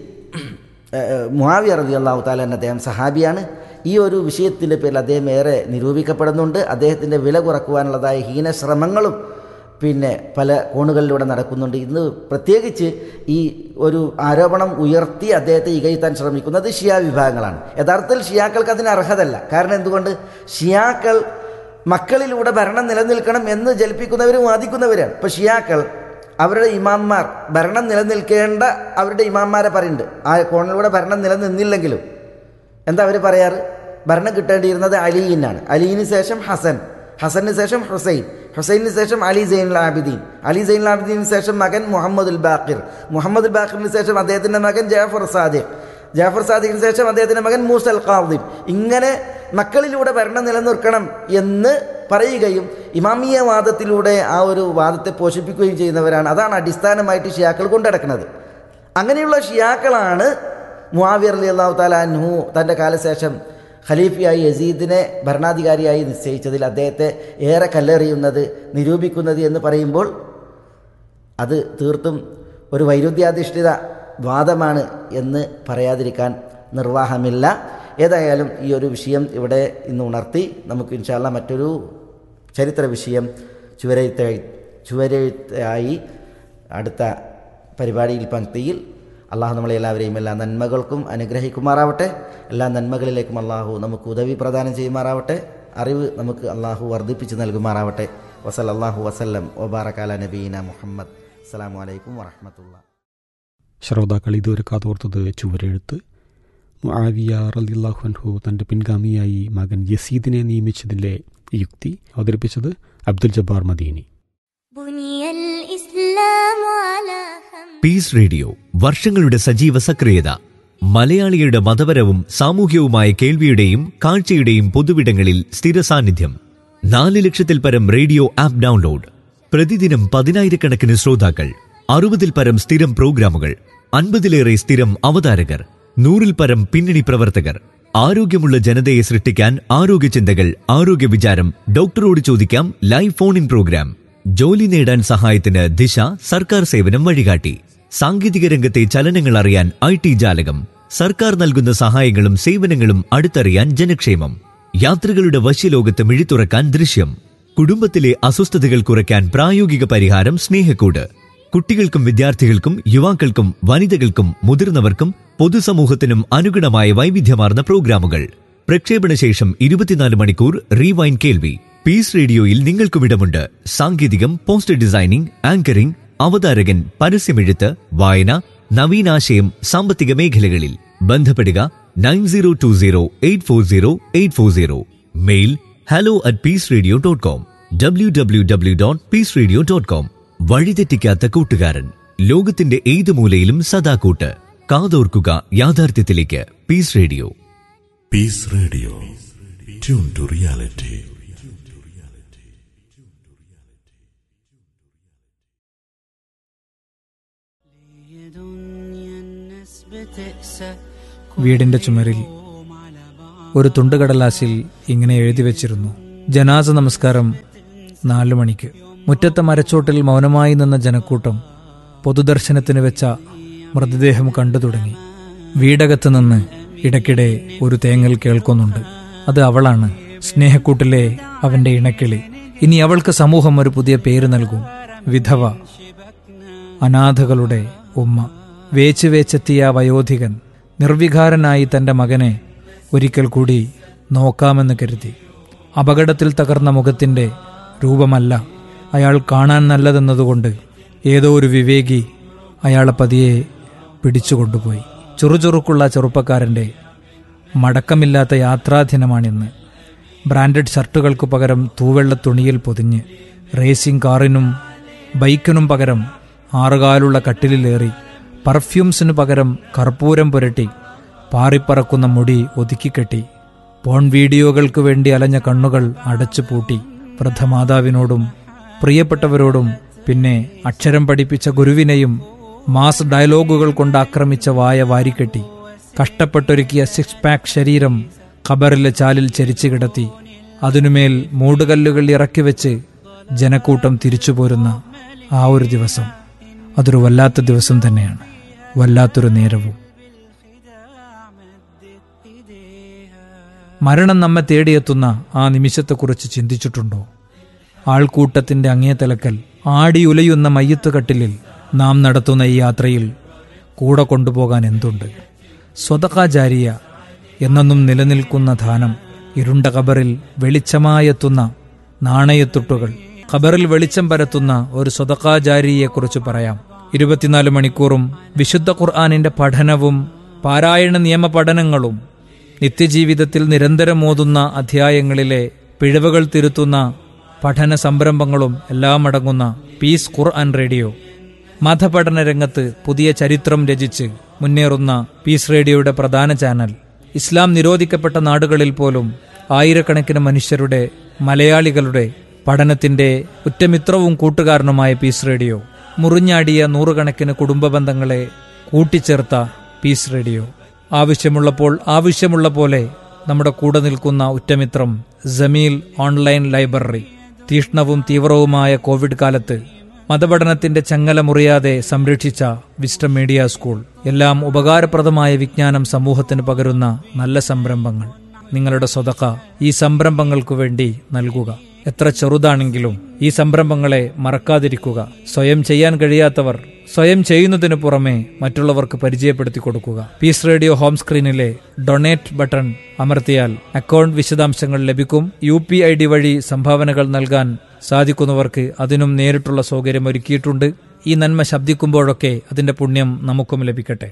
മുഹാവിയ റതി അള്ളാഹു താലാൻ അദ്ദേഹം സഹാബിയാണ് ഈ ഒരു വിഷയത്തിൻ്റെ പേരിൽ അദ്ദേഹം ഏറെ നിരൂപിക്കപ്പെടുന്നുണ്ട് അദ്ദേഹത്തിൻ്റെ വില കുറക്കുവാനുള്ളതായ ഹീനശ്രമങ്ങളും പിന്നെ പല കോണുകളിലൂടെ നടക്കുന്നുണ്ട് ഇന്ന് പ്രത്യേകിച്ച് ഈ ഒരു ആരോപണം ഉയർത്തി അദ്ദേഹത്തെ ഇകഴ്ത്താൻ ശ്രമിക്കുന്നത് ഷിയ വിഭാഗങ്ങളാണ് യഥാർത്ഥത്തിൽ ഷിയാക്കൾക്ക് അതിന് അർഹതല്ല കാരണം എന്തുകൊണ്ട് ഷിയാക്കൾ മക്കളിലൂടെ ഭരണം നിലനിൽക്കണം എന്ന് ജൽപ്പിക്കുന്നവരും വാദിക്കുന്നവരാണ് ഇപ്പോൾ ഷിയാക്കൾ അവരുടെ ഇമാമ്മാർ ഭരണം നിലനിൽക്കേണ്ട അവരുടെ ഇമാമ്മാരെ പറയുന്നുണ്ട് ആ കോണിലൂടെ ഭരണം നിലനിന്നില്ലെങ്കിലും എന്താ അവർ പറയാറ് ഭരണം കിട്ടേണ്ടിയിരുന്നത് അലീനാണ് അലീന് ശേഷം ഹസൻ ഹസന് ശേഷം ഹുസൈൻ ഹുസൈനു ശേഷം Ali Zain Abidin Ali Zain ആബിദീന് ശേഷം മകൻ മുഹമ്മദ് ഉൽ ബാഖിർ മുഹമ്മദ് ബാഖിറിന് ശേഷം അദ്ദേഹത്തിൻ്റെ മകൻ ജാഫർ സാദിഖ് ജാഫർ സാദിഖിന് ശേഷം അദ്ദേഹത്തിൻ്റെ മകൻ മൂസൽ ഖാദിം ഇങ്ങനെ മക്കളിലൂടെ ഭരണം നിലനിർത്തണം എന്ന് പറയുകയും ഇമാമിയ വാദത്തിലൂടെ ആ ഒരു വാദത്തെ പോഷിപ്പിക്കുകയും ചെയ്യുന്നവരാണ് അതാണ് അടിസ്ഥാനമായിട്ട് ഷിയാക്കൾ കൊണ്ടുനടക്കുന്നത് അങ്ങനെയുള്ള ഷിയാക്കളാണ് മുആവിയർ അലി അള്ളാഹു താലാൻഹു തൻ്റെ കാലശേഷം ഖലീഫയായി യസീദിനെ ഭരണാധികാരിയായി നിശ്ചയിച്ചതിൽ അദ്ദേഹത്തെ ഏറെ കല്ലെറിയുന്നത് നിരൂപിക്കുന്നത് എന്ന് പറയുമ്പോൾ അത് തീർത്തും ഒരു വൈരുദ്ധ്യാധിഷ്ഠിത വാദമാണ് എന്ന് പറയാതിരിക്കാൻ നിർവാഹമില്ല ഏതായാലും ഈ ഒരു വിഷയം ഇവിടെ ഇന്ന് ഉണർത്തി നമുക്ക് ഇൻഷാല്ല മറ്റൊരു ചരിത്ര വിഷയം ചുവരെഴുത്തായി ചുവരെഴുത്തായി അടുത്ത പരിപാടിയിൽ പങ്ക്തിയിൽ അള്ളാഹു നമ്മളെ എല്ലാവരെയും എല്ലാ നന്മകൾക്കും അനുഗ്രഹിക്കുമാറാവട്ടെ എല്ലാ നന്മകളിലേക്കും അള്ളാഹു നമുക്ക് ഉദവി പ്രദാനം ചെയ്യുമാറാവട്ടെ അറിവ് നമുക്ക് അള്ളാഹു വർദ്ധിപ്പിച്ച് നൽകുമാറാവട്ടെ വസൽ അള്ളാഹു വസല്ലം ഒബാറക്കാല നബീന മുഹമ്മദ് അസ്സാം വലൈക്കും വറഹമത്തുള്ള ശ്രോതാക്കൾ ഇതുവരെ കാതോർത്തത് ചുവരെഴുത്ത് മുആവിയ റലിള്ളാഹു അൻഹു തൻ്റെ പിൻഗാമിയായി മകൻ യസീദിനെ നിയമിച്ചതിലെ യുക്തി അവതരിപ്പിച്ചത് Abdul Jabbar Madani peace radio വർഷങ്ങളുടെ സജീവ സക്രിയത മലയാളികളുടെ മതപരവും സാമൂഹ്യവുമായ കേൾവിയുടെയും കാഴ്ചയുടെയും പൊതുവിടങ്ങളിൽ സ്ഥിര സാന്നിധ്യം നാല് ലക്ഷത്തിൽ പരം റേഡിയോ ആപ്പ് ഡൗൺലോഡ് പ്രതിദിനം പതിനായിരക്കണക്കിന് ശ്രോതാക്കൾ അറുപതിൽ പരം സ്ഥിരം പ്രോഗ്രാമുകൾ അൻപതിലേറെ സ്ഥിരം അവതാരകർ നൂറിൽ പരം പിന്നണി പ്രവർത്തകർ ആരോഗ്യമുള്ള ജനതയെ സൃഷ്ടിക്കാൻ ആരോഗ്യ ചിന്തകൾ ആരോഗ്യ വിചാരം ഡോക്ടറോട് ചോദിക്കാം ലൈവ് ഫോൺ ഇൻ പ്രോഗ്രാം ജോലി നേടാൻ സഹായത്തിന് ദിശ സർക്കാർ സേവനം വഴികാട്ടി സാങ്കേതിക രംഗത്തെ ചലനങ്ങൾ അറിയാൻ ഐ ടി ജാലകം സർക്കാർ നൽകുന്ന സഹായങ്ങളും സേവനങ്ങളും അടുത്തറിയാൻ ജനക്ഷേമം യാത്രകളുടെ വശ്യലോകത്ത് മിഴിത്തുറക്കാൻ ദൃശ്യം കുടുംബത്തിലെ അസ്വസ്ഥതകൾ കുറയ്ക്കാൻ പ്രായോഗിക പരിഹാരം സ്നേഹക്കൂട് കുട്ടികൾക്കും വിദ്യാർത്ഥികൾക്കും യുവാക്കൾക്കും വനിതകൾക്കും മുതിർന്നവർക്കും പൊതുസമൂഹത്തിനും അനുഗുണമായ വൈവിധ്യമാർന്ന പ്രോഗ്രാമുകൾ പ്രക്ഷേപണ ശേഷം ഇരുപത്തിനാല് മണിക്കൂർ റീവൈൻ കേൾവി പീസ് റേഡിയോയിൽ നിങ്ങൾക്കും ഇടമുണ്ട് സാങ്കേതികം പോസ്റ്റർ ഡിസൈനിംഗ് ആങ്കറിംഗ് അവതാരകൻ പരസ്യമെഴുത്ത് വായന നവീനാശയം സാമ്പത്തിക മേഖലകളിൽ ബന്ധപ്പെടുക nine zero two zero eight four zero eight four zero mail hello at peace radio dot com W W W dot peace radio dot com വഴിതെറ്റിക്കാത്ത കൂട്ടുകാരൻ ലോകത്തിന്റെ ഏത് മൂലയിലും സദാ കൂട്ട് കാതോർക്കുക യാഥാർത്ഥ്യത്തിലേക്ക് peace radio peace radio tune to reality വീടിന്റെ ചുമരിൽ ഒരു തുണ്ടുകടലാസിൽ ഇങ്ങനെ എഴുതി വച്ചിരുന്നു ജനാസ നമസ്കാരം നാലു മണിക്ക് മുറ്റത്തെ മരച്ചോട്ടിൽ മൗനമായി നിന്ന ജനക്കൂട്ടം പൊതുദർശനത്തിന് വെച്ച മൃതദേഹം കണ്ടു തുടങ്ങി വീടകത്ത് നിന്ന് ഇടയ്ക്കിടെ ഒരു തേങ്ങൽ കേൾക്കുന്നുണ്ട് അത് അവളാണ് സ്നേഹക്കൂട്ടിലെ അവന്റെ ഇണക്കിളി ഇനി അവൾക്ക് സമൂഹം ഒരു പുതിയ പേര് നൽകും വിധവ അനാഥകളുടെ ഉമ്മ വേച്ച് വേച്ചെത്തിയ ആ വയോധികൻ നിർവികാരനായി തന്റെ മകനെ ഒരിക്കൽ കൂടി നോക്കാമെന്ന് കരുതി അപകടത്തിൽ തകർന്ന മുഖത്തിന്റെ രൂപമല്ല അയാൾ കാണാൻ നല്ലതെന്നതുകൊണ്ട് ഏതോ ഒരു വിവേകി അയാളെ പതിയെ പിടിച്ചുകൊണ്ടുപോയി ചുറുചുറുക്കുള്ള ചെറുപ്പക്കാരന്റെ മടക്കമില്ലാത്ത യാത്രാദിനമാണിന്ന് ബ്രാൻഡഡ് ഷർട്ടുകൾക്ക് പകരം തൂവെള്ള തുണിയിൽ പൊതിഞ്ഞ് റേസിംഗ് കാറിനും ബൈക്കിനും പകരം ആറുകാലുള്ള കട്ടിലിലേറി പെർഫ്യൂംസിനു പകരം കർപ്പൂരം പുരട്ടി പാറിപ്പറക്കുന്ന മുടി ഒതുക്കിക്കെട്ടി പോൺ വീഡിയോകൾക്ക് വേണ്ടി അലഞ്ഞ കണ്ണുകൾ അടച്ചു പൂട്ടി വൃദ്ധമാതാവിനോടും പ്രിയപ്പെട്ടവരോടും പിന്നെ അക്ഷരം പഠിപ്പിച്ച ഗുരുവിനെയും മാസ് ഡയലോഗുകൾ കൊണ്ട് ആക്രമിച്ച വായ വാരിക്കെട്ടി കഷ്ടപ്പെട്ടൊരുക്കിയ സിക്സ് പാക്ക് ശരീരം ഖബറിലെ ചാലിൽ ചരിച്ചു കിടത്തി അതിനുമേൽ മൂടുകല്ലുകൾ ഇറക്കി വെച്ച് ജനക്കൂട്ടം തിരിച്ചു പോരുന്ന ആ ഒരു ദിവസം അതൊരു വല്ലാത്ത ദിവസം തന്നെയാണ് വല്ലാത്തൊരു നേരവും മരണം നമ്മെ തേടിയെത്തുന്ന ആ നിമിഷത്തെക്കുറിച്ച് ചിന്തിച്ചിട്ടുണ്ടോ ആൾക്കൂട്ടത്തിന്റെ അങ്ങേ തലക്കൽ ആടിയുലയുന്ന മയ്യത്തുകട്ടിലിൽ നാം നടത്തുന്ന ഈ യാത്രയിൽ കൂടെ കൊണ്ടുപോകാൻ എന്തുണ്ട് സ്വതകാചാരിയ എന്നെന്നും നിലനിൽക്കുന്ന ധാനം ഇരുണ്ട കബറിൽ വെളിച്ചമായെത്തുന്ന നാണയത്തുട്ടുകൾ ഖബറിൽ വെളിച്ചം പരത്തുന്ന ഒരു സ്വതകാചാരിയെക്കുറിച്ച് പറയാം ഇരുപത്തിനാല് മണിക്കൂറും വിശുദ്ധ ഖുർആാനിന്റെ പഠനവും പാരായണ നിയമ പഠനങ്ങളും നിത്യജീവിതത്തിൽ നിരന്തരം ഓതുന്ന അധ്യായങ്ങളിലെ പിഴവുകൾ തിരുത്തുന്ന പഠന സംരംഭങ്ങളും എല്ലാം അടങ്ങുന്ന പീസ് ഖുർആൻ റേഡിയോ മതപഠന രംഗത്ത് പുതിയ ചരിത്രം രചിച്ച് മുന്നേറുന്ന പീസ് റേഡിയോയുടെ പ്രധാന ചാനൽ ഇസ്ലാം നിരോധിക്കപ്പെട്ട നാടുകളിൽ പോലും ആയിരക്കണക്കിന് മനുഷ്യരുടെ മലയാളികളുടെ പഠനത്തിന്റെ ഉറ്റമിത്രവും കൂട്ടുകാരനുമായ പീസ് റേഡിയോ മുറിഞ്ഞാടിയ നൂറുകണക്കിന് കുടുംബ ബന്ധങ്ങളെ കൂട്ടിച്ചേർത്ത പീസ് റേഡിയോ ആവശ്യമുള്ളപ്പോൾ ആവശ്യമുള്ള പോലെ നമ്മുടെ കൂടെ നിൽക്കുന്ന ഉറ്റമിത്രം ജമീൽ ഓൺലൈൻ ലൈബ്രറി തീഷ്ണവും തീവ്രവുമായ കോവിഡ് കാലത്ത് മതപഠനത്തിന്റെ ചങ്ങല മുറിയാതെ സംരക്ഷിച്ച വിസ്റ്റം മീഡിയ സ്കൂൾ എല്ലാം ഉപകാരപ്രദമായ വിജ്ഞാനം സമൂഹത്തിന് പകരുന്ന നല്ല സംരംഭങ്ങൾ നിങ്ങളുടെ സ്വതക്ക ഈ സംരംഭങ്ങൾക്കു വേണ്ടി നൽകുക എത്ര ചെറുതാണെങ്കിലും ഈ സംരംഭങ്ങളെ മറക്കാതിരിക്കുക സ്വയം ചെയ്യാൻ കഴിയാത്തവർ സ്വയം ചെയ്യുന്നതിനു പുറമെ മറ്റുള്ളവർക്ക് പരിചയപ്പെടുത്തി കൊടുക്കുക പീസ് റേഡിയോ ഹോം സ്ക്രീനിലെ ഡൊണേറ്റ് ബട്ടൺ അമർത്തിയാൽ അക്കൗണ്ട് വിശദാംശങ്ങൾ ലഭിക്കും യു പി ഐ ഡി വഴി സംഭാവനകൾ നൽകാൻ സാധിക്കുന്നവർക്ക് അതിനും നേരിട്ടുള്ള സൗകര്യം ഒരുക്കിയിട്ടുണ്ട് ഈ നന്മ ശബ്ദിക്കുമ്പോഴൊക്കെ അതിന്റെ പുണ്യം നമുക്കും ലഭിക്കട്ടെ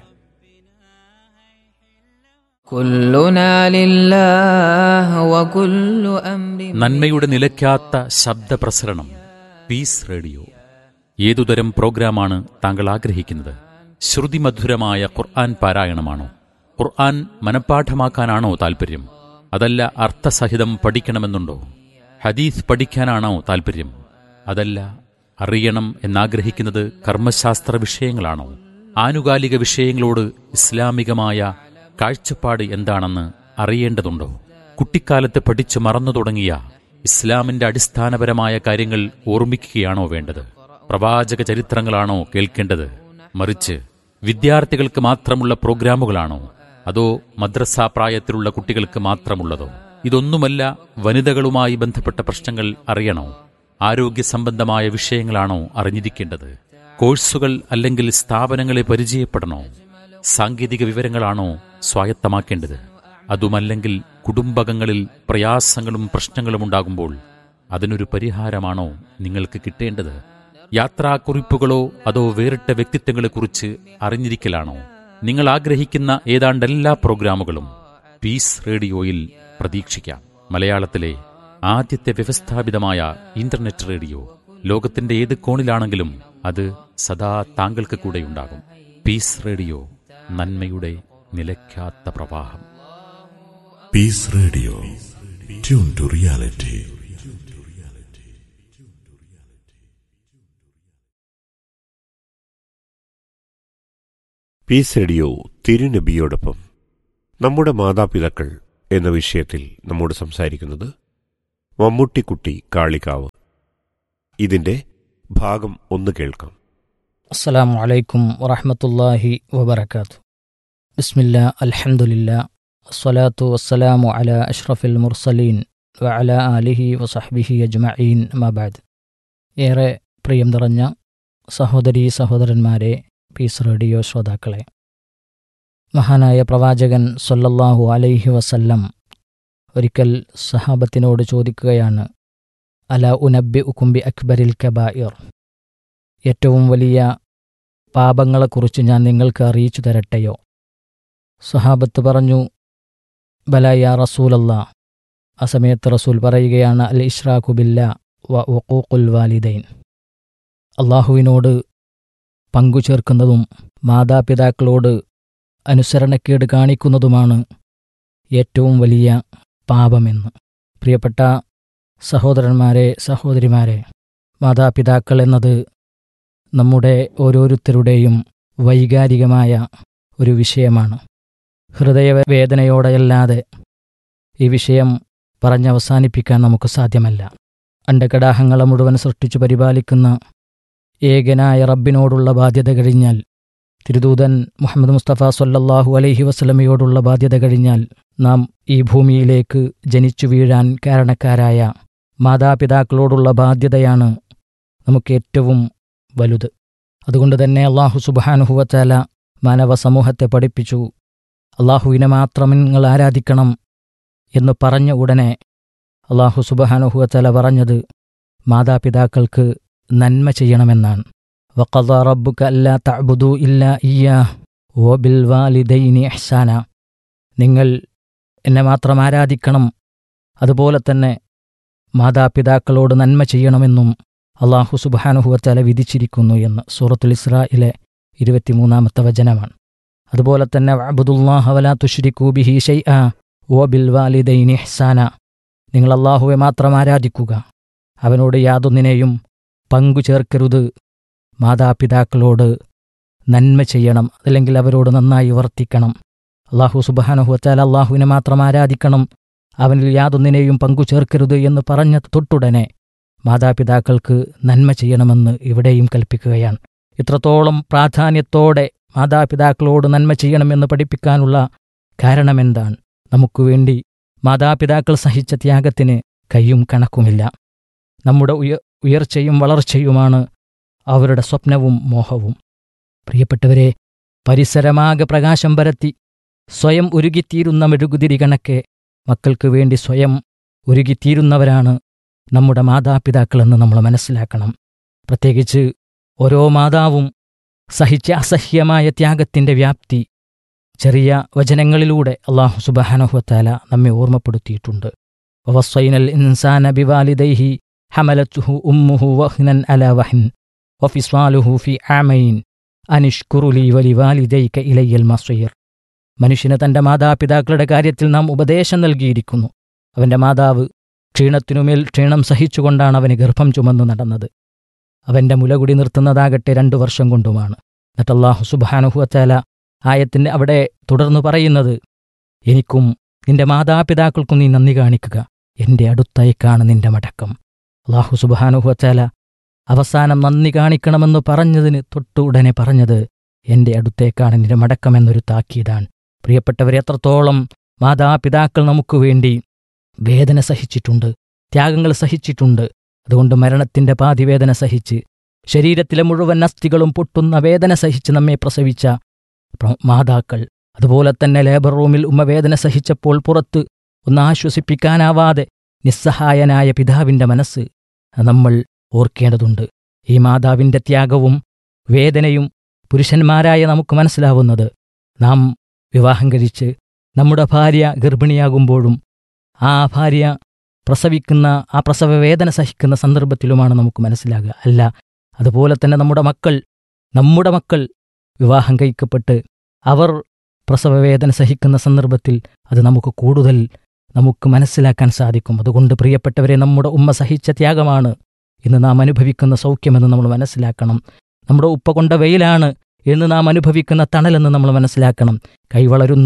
كلنا لله وكل أمر നന്മയുടെ നിലയ്ക്കാത്ത ശബ്ദപ്രസരണം പീസ് റേഡിയോ ഏതുതരം പ്രോഗ്രാമാണ് താങ്കൾ ആഗ്രഹിക്കുന്നത് ശ്രുതിമധുരമായ ഖുർആൻ പാരായണമാണോ ഖുർആൻ മനഃപ്പാഠമാക്കാനാണോ താൽപ്പര്യം അതല്ല അർത്ഥസഹിതം പഠിക്കണമെന്നുണ്ടോ ഹദീസ് പഠിക്കാനാണോ താൽപ്പര്യം അതല്ല അറിയണം എന്നാഗ്രഹിക്കുന്നത് കർമ്മശാസ്ത്ര വിഷയങ്ങളാണോ ആനുകാലിക വിഷയങ്ങളോട് ഇസ്ലാമികമായ കാഴ്ചപ്പാട് എന്താണെന്ന് അറിയേണ്ടതുണ്ടോ കുട്ടിക്കാലത്ത് പഠിച്ചു മറന്നു തുടങ്ങിയ ഇസ്ലാമിന്റെ അടിസ്ഥാനപരമായ കാര്യങ്ങൾ ഓർമ്മിക്കുകയാണോ വേണ്ടത് പ്രവാചക ചരിത്രങ്ങളാണോ കേൾക്കേണ്ടത് മറിച്ച് വിദ്യാർത്ഥികൾക്ക് മാത്രമുള്ള പ്രോഗ്രാമുകളാണോ അതോ മദ്രസ പ്രായത്തിലുള്ള കുട്ടികൾക്ക് മാത്രമുള്ളതോ ഇതൊന്നുമല്ല വനിതകളുമായി ബന്ധപ്പെട്ട പ്രശ്നങ്ങൾ അറിയണോ ആരോഗ്യ സംബന്ധമായ വിഷയങ്ങളാണോ അറിഞ്ഞിരിക്കേണ്ടത് കോഴ്സുകൾ അല്ലെങ്കിൽ സ്ഥാപനങ്ങളെ പരിചയപ്പെടണോ സാങ്കേതിക വിവരങ്ങളാണോ സ്വായത്തമാക്കേണ്ടത് അതുമല്ലെങ്കിൽ കുടുംബകങ്ങളിൽ പ്രയാസങ്ങളും പ്രശ്നങ്ങളും ഉണ്ടാകുമ്പോൾ അതിനൊരു പരിഹാരമാണോ നിങ്ങൾക്ക് കിട്ടേണ്ടത് യാത്രാക്കുറിപ്പുകളോ അതോ വേറിട്ട വ്യക്തിത്വങ്ങളെക്കുറിച്ച് അറിഞ്ഞിരിക്കലാണോ നിങ്ങൾ ആഗ്രഹിക്കുന്ന ഏതാണ്ട് എല്ലാ പ്രോഗ്രാമുകളും പീസ് റേഡിയോയിൽ പ്രതീക്ഷിക്കാം മലയാളത്തിലെ ആദ്യത്തെ വ്യവസ്ഥാപിതമായ ഇന്റർനെറ്റ് റേഡിയോ ലോകത്തിന്റെ ഏത് കോണിലാണെങ്കിലും അത് സദാ താങ്കൾക്ക് കൂടെയുണ്ടാകും പീസ് റേഡിയോ നന്മയുടെ നിലയ്ക്കാത്ത പ്രവാഹം Peace Radio. Tune to reality. Peace radio തിരുനബിയോടൊപ്പം നമ്മുടെ മാതാപിതാക്കൾ എന്ന വിഷയത്തിൽ നമ്മോട് സംസാരിക്കുന്നത് മമ്മൂട്ടിക്കുട്ടി കാളികാവ് ഇതിന്റെ ഭാഗം ഒന്ന് കേൾക്കാം السلام عليكم ورحمة الله وبركاته بسم الله الحمد لله الصلاة والسلام على أشرف المرسلين وعلى آله وصحبه أجمعين ما بعد ഏറെ പ്രിയം നിറഞ്ഞ സഹോദരീ സഹോദരന്മാരെ പീസ് റേഡിയോ ശ്രോതാക്കളെ മഹാനായ പ്രവാചകൻ സൊല്ലല്ലാഹു അലൈഹി വസല്ലം ഒരിക്കൽ സഹാബത്തിനോട് ചോദിക്കുകയാണ് അല ഉനബി ഉക്കുംബി അക്ബരിൽ കബായിർ ഏറ്റവും വലിയ പാപങ്ങളെക്കുറിച്ച് ഞാൻ നിങ്ങൾക്ക് അറിയിച്ചു തരട്ടെയോ സുഹാബത്ത് പറഞ്ഞു ബലയ റസൂലല്ല ആ സമയത്ത് റസൂൽ പറയുകയാണ് അൽ ഇഷ്റാഖുബില്ല വ വഖൂഖുൽ വാലിദൈൻ അള്ളാഹുവിനോട് പങ്കു ചേർക്കുന്നതും മാതാപിതാക്കളോട് അനുസരണക്കേട് കാണിക്കുന്നതുമാണ് ഏറ്റവും വലിയ പാപമെന്ന് പ്രിയപ്പെട്ട സഹോദരന്മാരെ സഹോദരിമാരെ മാതാപിതാക്കൾ എന്നത് നമ്മുടെ ഓരോരുത്തരുടെയും വൈകാരികമായ ഒരു വിഷയമാണ് ഹൃദയവേദനയോടെയല്ലാതെ ഈ വിഷയം പറഞ്ഞവസാനിപ്പിക്കാൻ നമുക്ക് സാധ്യമല്ല അണ്ടകടാഹങ്ങളെ മുഴുവൻ സൃഷ്ടിച്ചു പരിപാലിക്കുന്ന ഏകനായ റബ്ബിനോടുള്ള ബാധ്യത കഴിഞ്ഞാൽ തിരുദൂതൻ മുഹമ്മദ് മുസ്തഫ സൊല്ലല്ലാഹു അലൈഹി വസ്ലമയോടുള്ള ബാധ്യത കഴിഞ്ഞാൽ നാം ഈ ഭൂമിയിലേക്ക് ജനിച്ചു വീഴാൻ കാരണക്കാരായ മാതാപിതാക്കളോടുള്ള ബാധ്യതയാണ് നമുക്ക് ഏറ്റവും വലുത് അതുകൊണ്ട് തന്നെ അള്ളാഹു സുബാനുഹുവച്ചാല മാനവ സമൂഹത്തെ പഠിപ്പിച്ചു അള്ളാഹുവിനെ മാത്രം നിങ്ങൾ ആരാധിക്കണം എന്ന് പറഞ്ഞ ഉടനെ അള്ളാഹു സുബഹാനുഹുവച്ചാല പറഞ്ഞത് മാതാപിതാക്കൾക്ക് നന്മ ചെയ്യണമെന്നാണ് വഖദ റബ്ബുക അല്ലാ തഅബുദു ഇല്ലാ ഇയ്യാ വബിൽ വാലിദൈനി ഇഹ്സാന നിങ്ങൾ എന്നെ മാത്രം ആരാധിക്കണം അതുപോലെ തന്നെ മാതാപിതാക്കളോട് നന്മ ചെയ്യണമെന്നും അള്ളാഹു സുബാനുഹുവത്തല വിധിച്ചിരിക്കുന്നു എന്ന് സൂറത്തുൽ ഇസ്രായിലെ ഇരുപത്തിമൂന്നാമത്തെ വചനമാണ് അതുപോലെ തന്നെ അബുദുല്ലാഹവല തുഷ്രിഖൂബിഹി ഷൈ ആ ഓ ബിൽ വാലിദൈനി ഹ്സാന നിങ്ങൾ അള്ളാഹുവെ മാത്രം ആരാധിക്കുക അവനോട് യാതൊന്നിനെയും പങ്കു ചേർക്കരുത് മാതാപിതാക്കളോട് നന്മ ചെയ്യണം അല്ലെങ്കിൽ അവരോട് നന്നായി വർത്തിക്കണം അള്ളാഹു സുബാനുഹുവത്താൽ അള്ളാഹുവിനെ മാത്രം ആരാധിക്കണം അവനിൽ യാതൊന്നിനെയും പങ്കു ചേർക്കരുത് എന്ന് പറഞ്ഞ തൊട്ടുടനെ മാതാപിതാക്കൾക്ക് നന്മ ചെയ്യണമെന്ന് ഇവിടെയും കൽപ്പിക്കുകയാണ് ഇത്രത്തോളം പ്രാധാന്യത്തോടെ മാതാപിതാക്കളോട് നന്മ ചെയ്യണമെന്ന് പഠിപ്പിക്കാനുള്ള കാരണമെന്താണ് നമുക്ക് വേണ്ടി മാതാപിതാക്കൾ സഹിച്ച ത്യാഗത്തിന് കയ്യും കണക്കുമില്ല നമ്മുടെ ഉയ ഉയർച്ചയും വളർച്ചയുമാണ് അവരുടെ സ്വപ്നവും മോഹവും പ്രിയപ്പെട്ടവരെ പരിസരമാകെ പ്രകാശം പരത്തി സ്വയം ഉരുകിത്തീരുന്ന മെഴുകുതിരി കണക്കെ മക്കൾക്ക് വേണ്ടി സ്വയം ഉരുകിത്തീരുന്നവരാണ് നമ്മുടെ മാതാപിതാക്കളെന്ന് നമ്മൾ മനസ്സിലാക്കണം പ്രത്യേകിച്ച് ഓരോ മാതാവും സഹിച്ച അസഹ്യമായ ത്യാഗത്തിന്റെ വ്യാപ്തി ചെറിയ വചനങ്ങളിലൂടെ അള്ളാഹു സുബാനഹുത്താല നമ്മെ ഓർമ്മപ്പെടുത്തിയിട്ടുണ്ട് വവസ്വൈനൽ ഇൻസാന ബിവാലിദൈഹി ഹമലത്തുഹു ഉമ്മുഹു വഹ്നൻ അല വഹ്ൻ വഫിസ്വാലുഹു ഫി ആമൈൻ അനിഷ്കുറുലി വലിവാലിദൈക ഇലയ്യൽ മസ്വയർ മനുഷ്യന് തന്റെ മാതാപിതാക്കളുടെ കാര്യത്തിൽ നാം ഉപദേശം നൽകിയിരിക്കുന്നു അവന്റെ മാതാവ് ക്ഷീണത്തിനുമേൽ ക്ഷീണം സഹിച്ചുകൊണ്ടാണ് അവന് ഗർഭം ചുമന്നു നടന്നത് അവന്റെ മുലകുടി നിർത്തുന്നതാകട്ടെ രണ്ടു വർഷം കൊണ്ടുമാണ് എന്നിട്ട് അള്ളാഹു സുബാനുഹുവച്ചാല ആയത്തിന് അവിടെ തുടർന്നു പറയുന്നത് എനിക്കും നിന്റെ മാതാപിതാക്കൾക്കും നീ നന്ദി കാണിക്കുക എന്റെ അടുത്തേക്കാണ് നിന്റെ മടക്കം അള്ളാഹു സുബാനുഹുവച്ചാല അവസാനം നന്ദി കാണിക്കണമെന്ന് പറഞ്ഞതിന് തൊട്ടു ഉടനെ പറഞ്ഞത് എന്റെ അടുത്തേക്കാണ് നിന്റെ മടക്കമെന്നൊരു താക്കീതാണ് പ്രിയപ്പെട്ടവരെ എത്രത്തോളം മാതാപിതാക്കൾ നമുക്ക് വേണ്ടി വേദന സഹിച്ചിട്ടുണ്ട് ത്യാഗങ്ങൾ സഹിച്ചിട്ടുണ്ട് അതുകൊണ്ട് മരണത്തിന്റെ പാതിവേദന സഹിച്ച് ശരീരത്തിലെ മുഴുവൻ അസ്ഥികളും പൊട്ടുന്ന വേദന സഹിച്ച് നമ്മെ പ്രസവിച്ച മാതാക്കൾ അതുപോലെ തന്നെ ലേബർ റൂമിൽ ഉമ്മ വേദന സഹിച്ചപ്പോൾ പുറത്ത് ഒന്ന് ആശ്വസിപ്പിക്കാനാവാതെ നിസ്സഹായനായ പിതാവിന്റെ മനസ്സ് നമ്മൾ ഓർക്കേണ്ടതുണ്ട് ഈ മാതാവിന്റെ ത്യാഗവും വേദനയും പുരുഷന്മാരായ നമുക്ക് മനസ്സിലാവുന്നത് നാം വിവാഹം കഴിച്ച് നമ്മുടെ ഭാര്യ ഗർഭിണിയാകുമ്പോഴും ആ ഭാര്യ പ്രസവിക്കുന്ന ആ പ്രസവ വേദന സഹിക്കുന്ന സന്ദർഭത്തിലുമാണ് നമുക്ക് മനസ്സിലാകുക അല്ല അതുപോലെ തന്നെ നമ്മുടെ മക്കൾ നമ്മുടെ മക്കൾ വിവാഹം കഴിക്കപ്പെട്ട് അവർ പ്രസവവേദന സഹിക്കുന്ന സന്ദർഭത്തിൽ അത് നമുക്ക് കൂടുതൽ നമുക്ക് മനസ്സിലാക്കാൻ സാധിക്കും അതുകൊണ്ട് പ്രിയപ്പെട്ടവരെ നമ്മുടെ ഉമ്മ സഹിച്ച ത്യാഗമാണ് ഇന്ന് നാം അനുഭവിക്കുന്ന സൗഖ്യമെന്ന് നമ്മൾ മനസ്സിലാക്കണം നമ്മുടെ ഉപ്പ കൊണ്ട വെയിലാണ് എന്ന് നാം അനുഭവിക്കുന്ന തണലെന്ന് നമ്മൾ മനസ്സിലാക്കണം കൈ വളരുന്നോ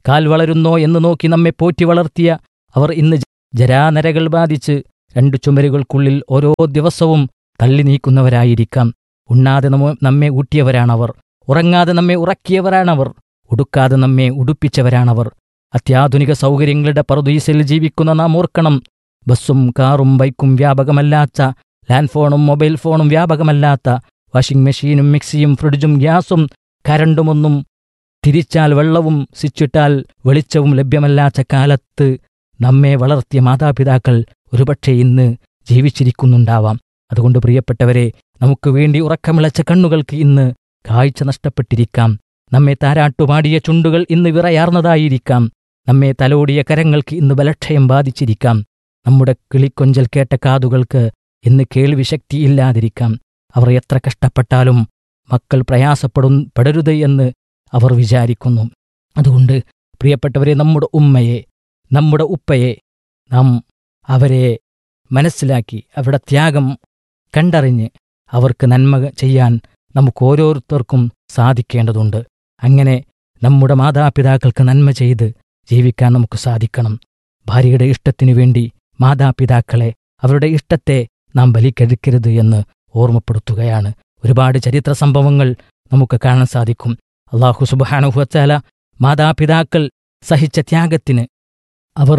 കാൽ വളരുന്നോ എന്ന് നോക്കി നമ്മെ പോറ്റി വളർത്തിയ അവർ ഇന്ന് ജരാനരകൾ ബാധിച്ച് രണ്ടു ചുമരുകൾക്കുള്ളിൽ ഓരോ ദിവസവും തള്ളി നീക്കുന്നവരായിരിക്കാം ഉണ്ണാതെ നമ്മ നമ്മെ ഊട്ടിയവരാണവർ ഉറങ്ങാതെ നമ്മെ ഉറക്കിയവരാണവർ ഉടുക്കാതെ നമ്മെ ഉടുപ്പിച്ചവരാണവർ അത്യാധുനിക സൗകര്യങ്ങളുടെ പറുദീസിൽ ജീവിക്കുന്ന നാം ഓർക്കണം ബസ്സും കാറും ബൈക്കും വ്യാപകമല്ലാത്ത ലാൻഡ് ഫോണും മൊബൈൽ ഫോണും വ്യാപകമല്ലാത്ത വാഷിംഗ് മെഷീനും മിക്സിയും ഫ്രിഡ്ജും ഗ്യാസും കരണ്ടുമൊന്നും തിരിച്ചാൽ വെള്ളവും സ്വിച്ചിട്ടാൽ വെളിച്ചവും ലഭ്യമല്ലാത്ത കാലത്ത് നമ്മെ വളർത്തിയ മാതാപിതാക്കൾ ഒരുപക്ഷെ ഇന്ന് ജീവിച്ചിരിക്കുന്നുണ്ടാവാം അതുകൊണ്ട് പ്രിയപ്പെട്ടവരെ നമുക്ക് വേണ്ടി ഉറക്കമിളച്ച കണ്ണുകൾക്ക് ഇന്ന് കാഴ്ച നഷ്ടപ്പെട്ടിരിക്കാം നമ്മെ താരാട്ടുപാടിയ ചുണ്ടുകൾ ഇന്ന് വിറയാർന്നതായിരിക്കാം നമ്മെ തലോടിയ കരങ്ങൾക്ക് ഇന്ന് ബലക്ഷയം ബാധിച്ചിരിക്കാം നമ്മുടെ കിളിക്കൊഞ്ചൽ കേട്ട കാതുകൾക്ക് ഇന്ന് കേൾവി ശക്തിയില്ലാതിരിക്കാം അവർ എത്ര കഷ്ടപ്പെട്ടാലും മക്കൾ പ്രയാസപ്പെടും പെടരുത് എന്ന് അവർ വിചാരിക്കുന്നു അതുകൊണ്ട് പ്രിയപ്പെട്ടവരെ നമ്മുടെ ഉമ്മയെ നമ്മുടെ ഉപ്പയെ നാം അവരെ മനസ്സിലാക്കി അവരുടെ ത്യാഗം കണ്ടറിഞ്ഞ് അവർക്ക് നന്മ ചെയ്യാൻ നമുക്ക് ഓരോരുത്തർക്കും സാധിക്കേണ്ടതുണ്ട് അങ്ങനെ നമ്മുടെ മാതാപിതാക്കൾക്ക് നന്മ ചെയ്ത് ജീവിക്കാൻ നമുക്ക് സാധിക്കണം ഭാര്യയുടെ ഇഷ്ടത്തിനു വേണ്ടി മാതാപിതാക്കളെ അവരുടെ ഇഷ്ടത്തെ നാം ബലിക്കെടുക്കരുത് എന്ന് ഓർമ്മപ്പെടുത്തുകയാണ് ഒരുപാട് ചരിത്ര സംഭവങ്ങൾ നമുക്ക് കാണാൻ സാധിക്കും അള്ളാഹു സുബാനുഹുവച്ചാല മാതാപിതാക്കൾ സഹിച്ച ത്യാഗത്തിന് അവർ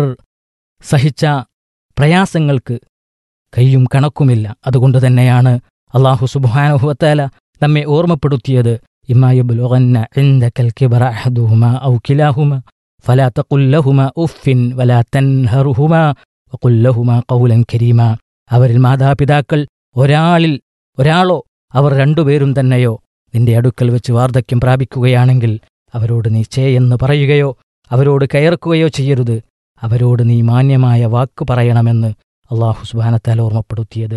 സഹിച്ച പ്രയാസങ്ങൾക്ക് കയ്യും കണക്കുമില്ല അതുകൊണ്ട് തന്നെയാണ് അള്ളാഹു സുബാനുഹുവത്താല നമ്മെ ഓർമ്മപ്പെടുത്തിയത് ഇമായുബുലുഗന്ന عندك الكبر أحدهما أو كلاهما فلا تقل لهما أف ولا تنهرهما وقل لهما قولا كريما അവരിൽ മാതാപിതാക്കൾ ഒരാളിൽ ഒരാളോ അവർ രണ്ടുപേരും തന്നെയോ നിന്റെ അടുക്കൽ വെച്ച് വാർദ്ധക്യം പ്രാപിക്കുകയാണെങ്കിൽ അവരോട് നീ ചേ എന്ന് പറയുകയോ അവരോട് കയർക്കുകയോ ചെയ്യരുത് അവരോട് നീ മാന്യമായ വാക്ക് പറയണമെന്ന് അള്ളാഹു സുബാനത്താൽ ഓർമ്മപ്പെടുത്തിയത്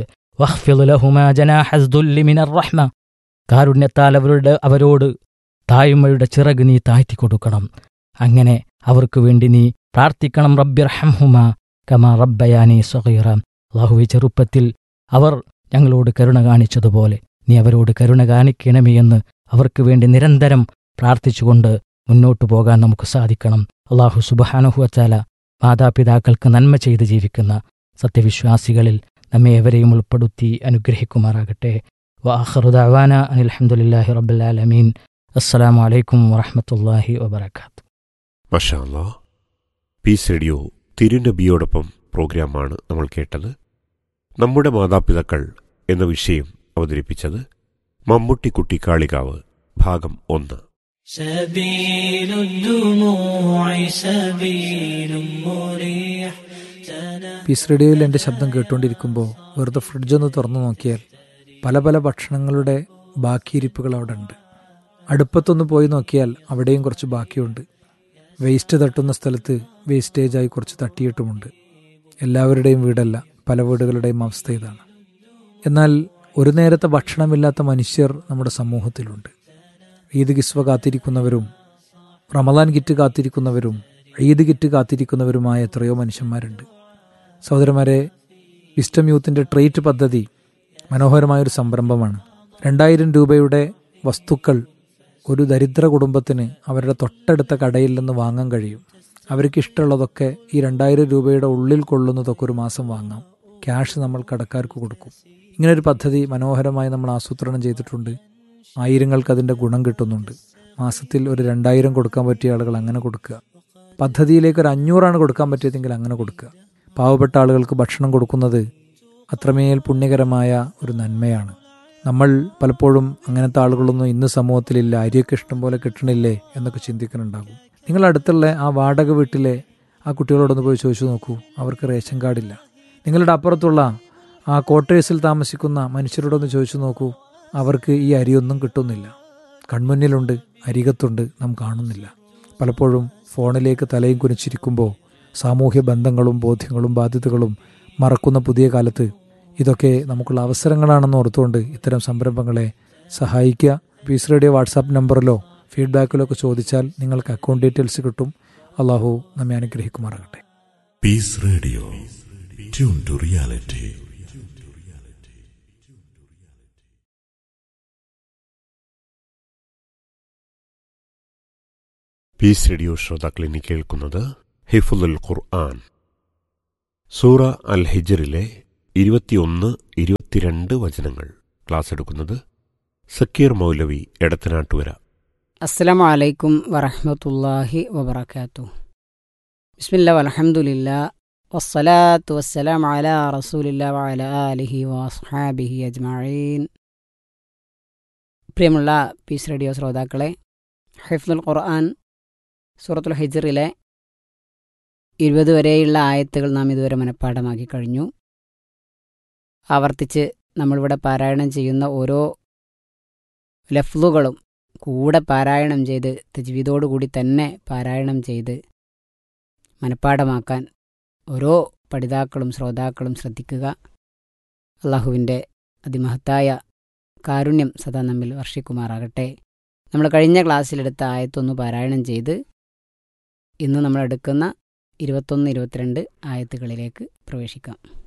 റഹ്മ കാരുണ്യത്താൽ അവരുടെ അവരോട് തായ്മയുടെ ചിറക് നീ താഴ്ത്തി കൊടുക്കണം അങ്ങനെ അവർക്ക് വേണ്ടി നീ പ്രാർത്ഥിക്കണം റബ്ബിർഹംഹുമ കമാ റബ്ബയാനി സൊഹീറ അള്ളാഹുവെ ചെറുപ്പത്തിൽ അവർ ഞങ്ങളോട് കരുണ കാണിച്ചതുപോലെ നീ അവരോട് കരുണ കാണിക്കണമേ എന്ന് അവർക്ക് വേണ്ടി നിരന്തരം പ്രാർത്ഥിച്ചുകൊണ്ട് മുന്നോട്ടു പോകാൻ നമുക്ക് സാധിക്കണം അള്ളാഹു സുബഹാനുഹുവച്ചാല മാതാപിതാക്കൾക്ക് നന്മ ചെയ്ത് ജീവിക്കുന്ന സത്യവിശ്വാസികളിൽ നമ്മെ എവരെയും ഉൾപ്പെടുത്തി അനുഗ്രഹിക്കുമാറാകട്ടെ വാഹറുദാന അനിൽഹമുല്ലാഹി റബ്ബുലാലമീൻ അസ്സലാമു അലൈക്കും വറഹമത്തല്ലാഹി വബർക്കാത്തു മഷാല്ല പീസ് റേഡിയോ തിരുനബിയോടൊപ്പം പ്രോഗ്രാമാണ് നമ്മൾ കേട്ടത് നമ്മുടെ മാതാപിതാക്കൾ എന്ന വിഷയം അവതരിപ്പിച്ചത് മമ്മൂട്ടിക്കുട്ടി കാളികാവ് ഭാഗം ഒന്ന് سبيل الدموع سبيل مريح പീസ് റേഡിയോയിൽ എൻ്റെ ശബ്ദം കേട്ടുകൊണ്ടിരിക്കുമ്പോൾ വെറുതെ ഫ്രിഡ്ജ് ഒന്ന് തുറന്നു നോക്കിയാൽ പല പല ഭക്ഷണങ്ങളുടെ ബാക്കിയിരിപ്പുകൾ അവിടെ ഉണ്ട് അടുപ്പത്തൊന്ന് പോയി നോക്കിയാൽ അവിടെയും കുറച്ച് ബാക്കിയുണ്ട് വേസ്റ്റ് തട്ടുന്ന സ്ഥലത്ത് വേസ്റ്റേജായി കുറച്ച് തട്ടിയിട്ടുമുണ്ട് എല്ലാവരുടെയും വീടല്ല പല വീടുകളുടെയും അവസ്ഥ ഇതാണ് എന്നാൽ ഒരു നേരത്തെ ഭക്ഷണമില്ലാത്ത മനുഷ്യർ നമ്മുടെ സമൂഹത്തിലുണ്ട് ഈദ് കിസ്വ കാത്തിരിക്കുന്നവരും റമദാൻ കിറ്റ് കാത്തിരിക്കുന്നവരും ഈദ് കിറ്റ് കാത്തിരിക്കുന്നവരുമായ എത്രയോ മനുഷ്യന്മാരുണ്ട് സഹോദരന്മാരെ വിസ്റ്റം യൂത്തിൻ്റെ ട്രേറ്റ് പദ്ധതി മനോഹരമായൊരു സംരംഭമാണ് രണ്ടായിരം രൂപയുടെ വസ്തുക്കൾ ഒരു ദരിദ്ര കുടുംബത്തിന് അവരുടെ തൊട്ടടുത്ത കടയിൽ നിന്ന് വാങ്ങാൻ കഴിയും അവർക്ക് ഇഷ്ടമുള്ളതൊക്കെ ഈ രണ്ടായിരം രൂപയുടെ ഉള്ളിൽ കൊള്ളുന്നതൊക്കെ ഒരു മാസം വാങ്ങാം ക്യാഷ് നമ്മൾ കടക്കാർക്ക് കൊടുക്കും ഇങ്ങനൊരു പദ്ധതി മനോഹരമായി നമ്മൾ ആസൂത്രണം ചെയ്തിട്ടുണ്ട് ആയിരങ്ങൾക്ക് അതിൻ്റെ ഗുണം കിട്ടുന്നുണ്ട് മാസത്തിൽ ഒരു രണ്ടായിരം കൊടുക്കാൻ പറ്റിയ ആളുകൾ അങ്ങനെ കൊടുക്കുക പദ്ധതിയിലേക്ക് ഒരു അഞ്ഞൂറാണ് കൊടുക്കാൻ പറ്റിയതെങ്കിൽ അങ്ങനെ കൊടുക്കുക പാവപ്പെട്ട ആളുകൾക്ക് ഭക്ഷണം കൊടുക്കുന്നത് അത്രമേൽ പുണ്യകരമായ ഒരു നന്മയാണ് നമ്മൾ പലപ്പോഴും അങ്ങനത്തെ ആളുകളൊന്നും ഇന്ന് സമൂഹത്തിലില്ല അരിയൊക്കെ ഇഷ്ടം പോലെ കിട്ടണില്ലേ എന്നൊക്കെ ചിന്തിക്കുന്നുണ്ടാകും നിങ്ങൾ അടുത്തുള്ള ആ വാടക വീട്ടിലെ ആ കുട്ടികളോടൊന്ന് പോയി ചോദിച്ചു നോക്കൂ അവർക്ക് റേഷൻ കാർഡില്ല നിങ്ങളുടെ അപ്പുറത്തുള്ള ആ ക്വാർട്ടേഴ്സിൽ താമസിക്കുന്ന മനുഷ്യരോടൊന്ന് ചോദിച്ചു നോക്കൂ അവർക്ക് ഈ അരിയൊന്നും കിട്ടുന്നില്ല കൺമുന്നിലുണ്ട് അരികത്തുണ്ട് നാം കാണുന്നില്ല പലപ്പോഴും ഫോണിലേക്ക് തലയും കുനിച്ചിരിക്കുമ്പോൾ സാമൂഹ്യ ബന്ധങ്ങളും ബോധ്യങ്ങളും ബാധ്യതകളും മറക്കുന്ന പുതിയ കാലത്ത് ഇതൊക്കെ നമുക്കുള്ള അവസരങ്ങളാണെന്ന് ഓർത്തുകൊണ്ട് ഇത്തരം സംരംഭങ്ങളെ സഹായിക്കുക പീസ് റേഡിയോ വാട്സാപ്പ് നമ്പറിലോ ഫീഡ്ബാക്കിലോ ഒക്കെ ചോദിച്ചാൽ നിങ്ങൾക്ക് അക്കൗണ്ട് ഡീറ്റെയിൽസ് കിട്ടും അള്ളാഹു നമ്മെ അനുഗ്രഹിക്കുമാറാകട്ടെ Peace Radio. Tune to reality. Peace radio ശ്രോതാക്കൾ ഇനി കേൾക്കുന്നത് ഹിഫുൽ ഖുർആൻ സൂറ അൽ ഹിജറിലെ ഇരുപത്തിയൊന്ന് ഇരുപത്തിരണ്ട് വചനങ്ങൾ ക്ലാസ് എടുക്കുന്നത് സക്കീർ മൗലവി എടത്തനാട്ടുവര അസ്സലാമു അലൈക്കും വറഹ്മത്തുള്ളാഹി വബറകാത്തു ബിസ്മില്ല വൽഹംദുലില്ല വസ്സലാത്തു വസ്സലാം അലാ റസൂലില്ല വഅല ആലിഹി വസ്ഹാബിഹി അജ്മഈൻ പ്രിയമുള്ള പീസ് റേഡിയോ ശ്രോതാക്കളെ ഹിഫ്ദുൽ ഖുർആൻ സൂറത്തുൽ ഹിജറിലെ ഇരുപത് വരെയുള്ള ആയത്തുകൾ നാം ഇതുവരെ മനഃപ്പാഠമാക്കി കഴിഞ്ഞു ആവർത്തിച്ച് നമ്മളിവിടെ പാരായണം ചെയ്യുന്ന ഓരോ ലഫ്ലുകളും കൂടെ പാരായണം ചെയ്ത് തജ്വീദോടുകൂടി തന്നെ പാരായണം ചെയ്ത് മനഃപ്പാഠമാക്കാൻ ഓരോ പഠിതാക്കളും ശ്രോതാക്കളും ശ്രദ്ധിക്കുക അള്ളാഹുവിൻ്റെ അതിമഹത്തായ കാരുണ്യം സദാ നമ്മിൽ വർഷിക്കുമാറാകട്ടെ നമ്മൾ കഴിഞ്ഞ ക്ലാസ്സിലെടുത്ത ആയത്തൊന്ന് പാരായണം ചെയ്ത് ഇന്ന് നമ്മൾ എടുക്കുന്ന ഇരുപത്തൊന്ന് ഇരുപത്തിരണ്ട് ആയത്തുകളിലേക്ക് പ്രവേശിക്കാം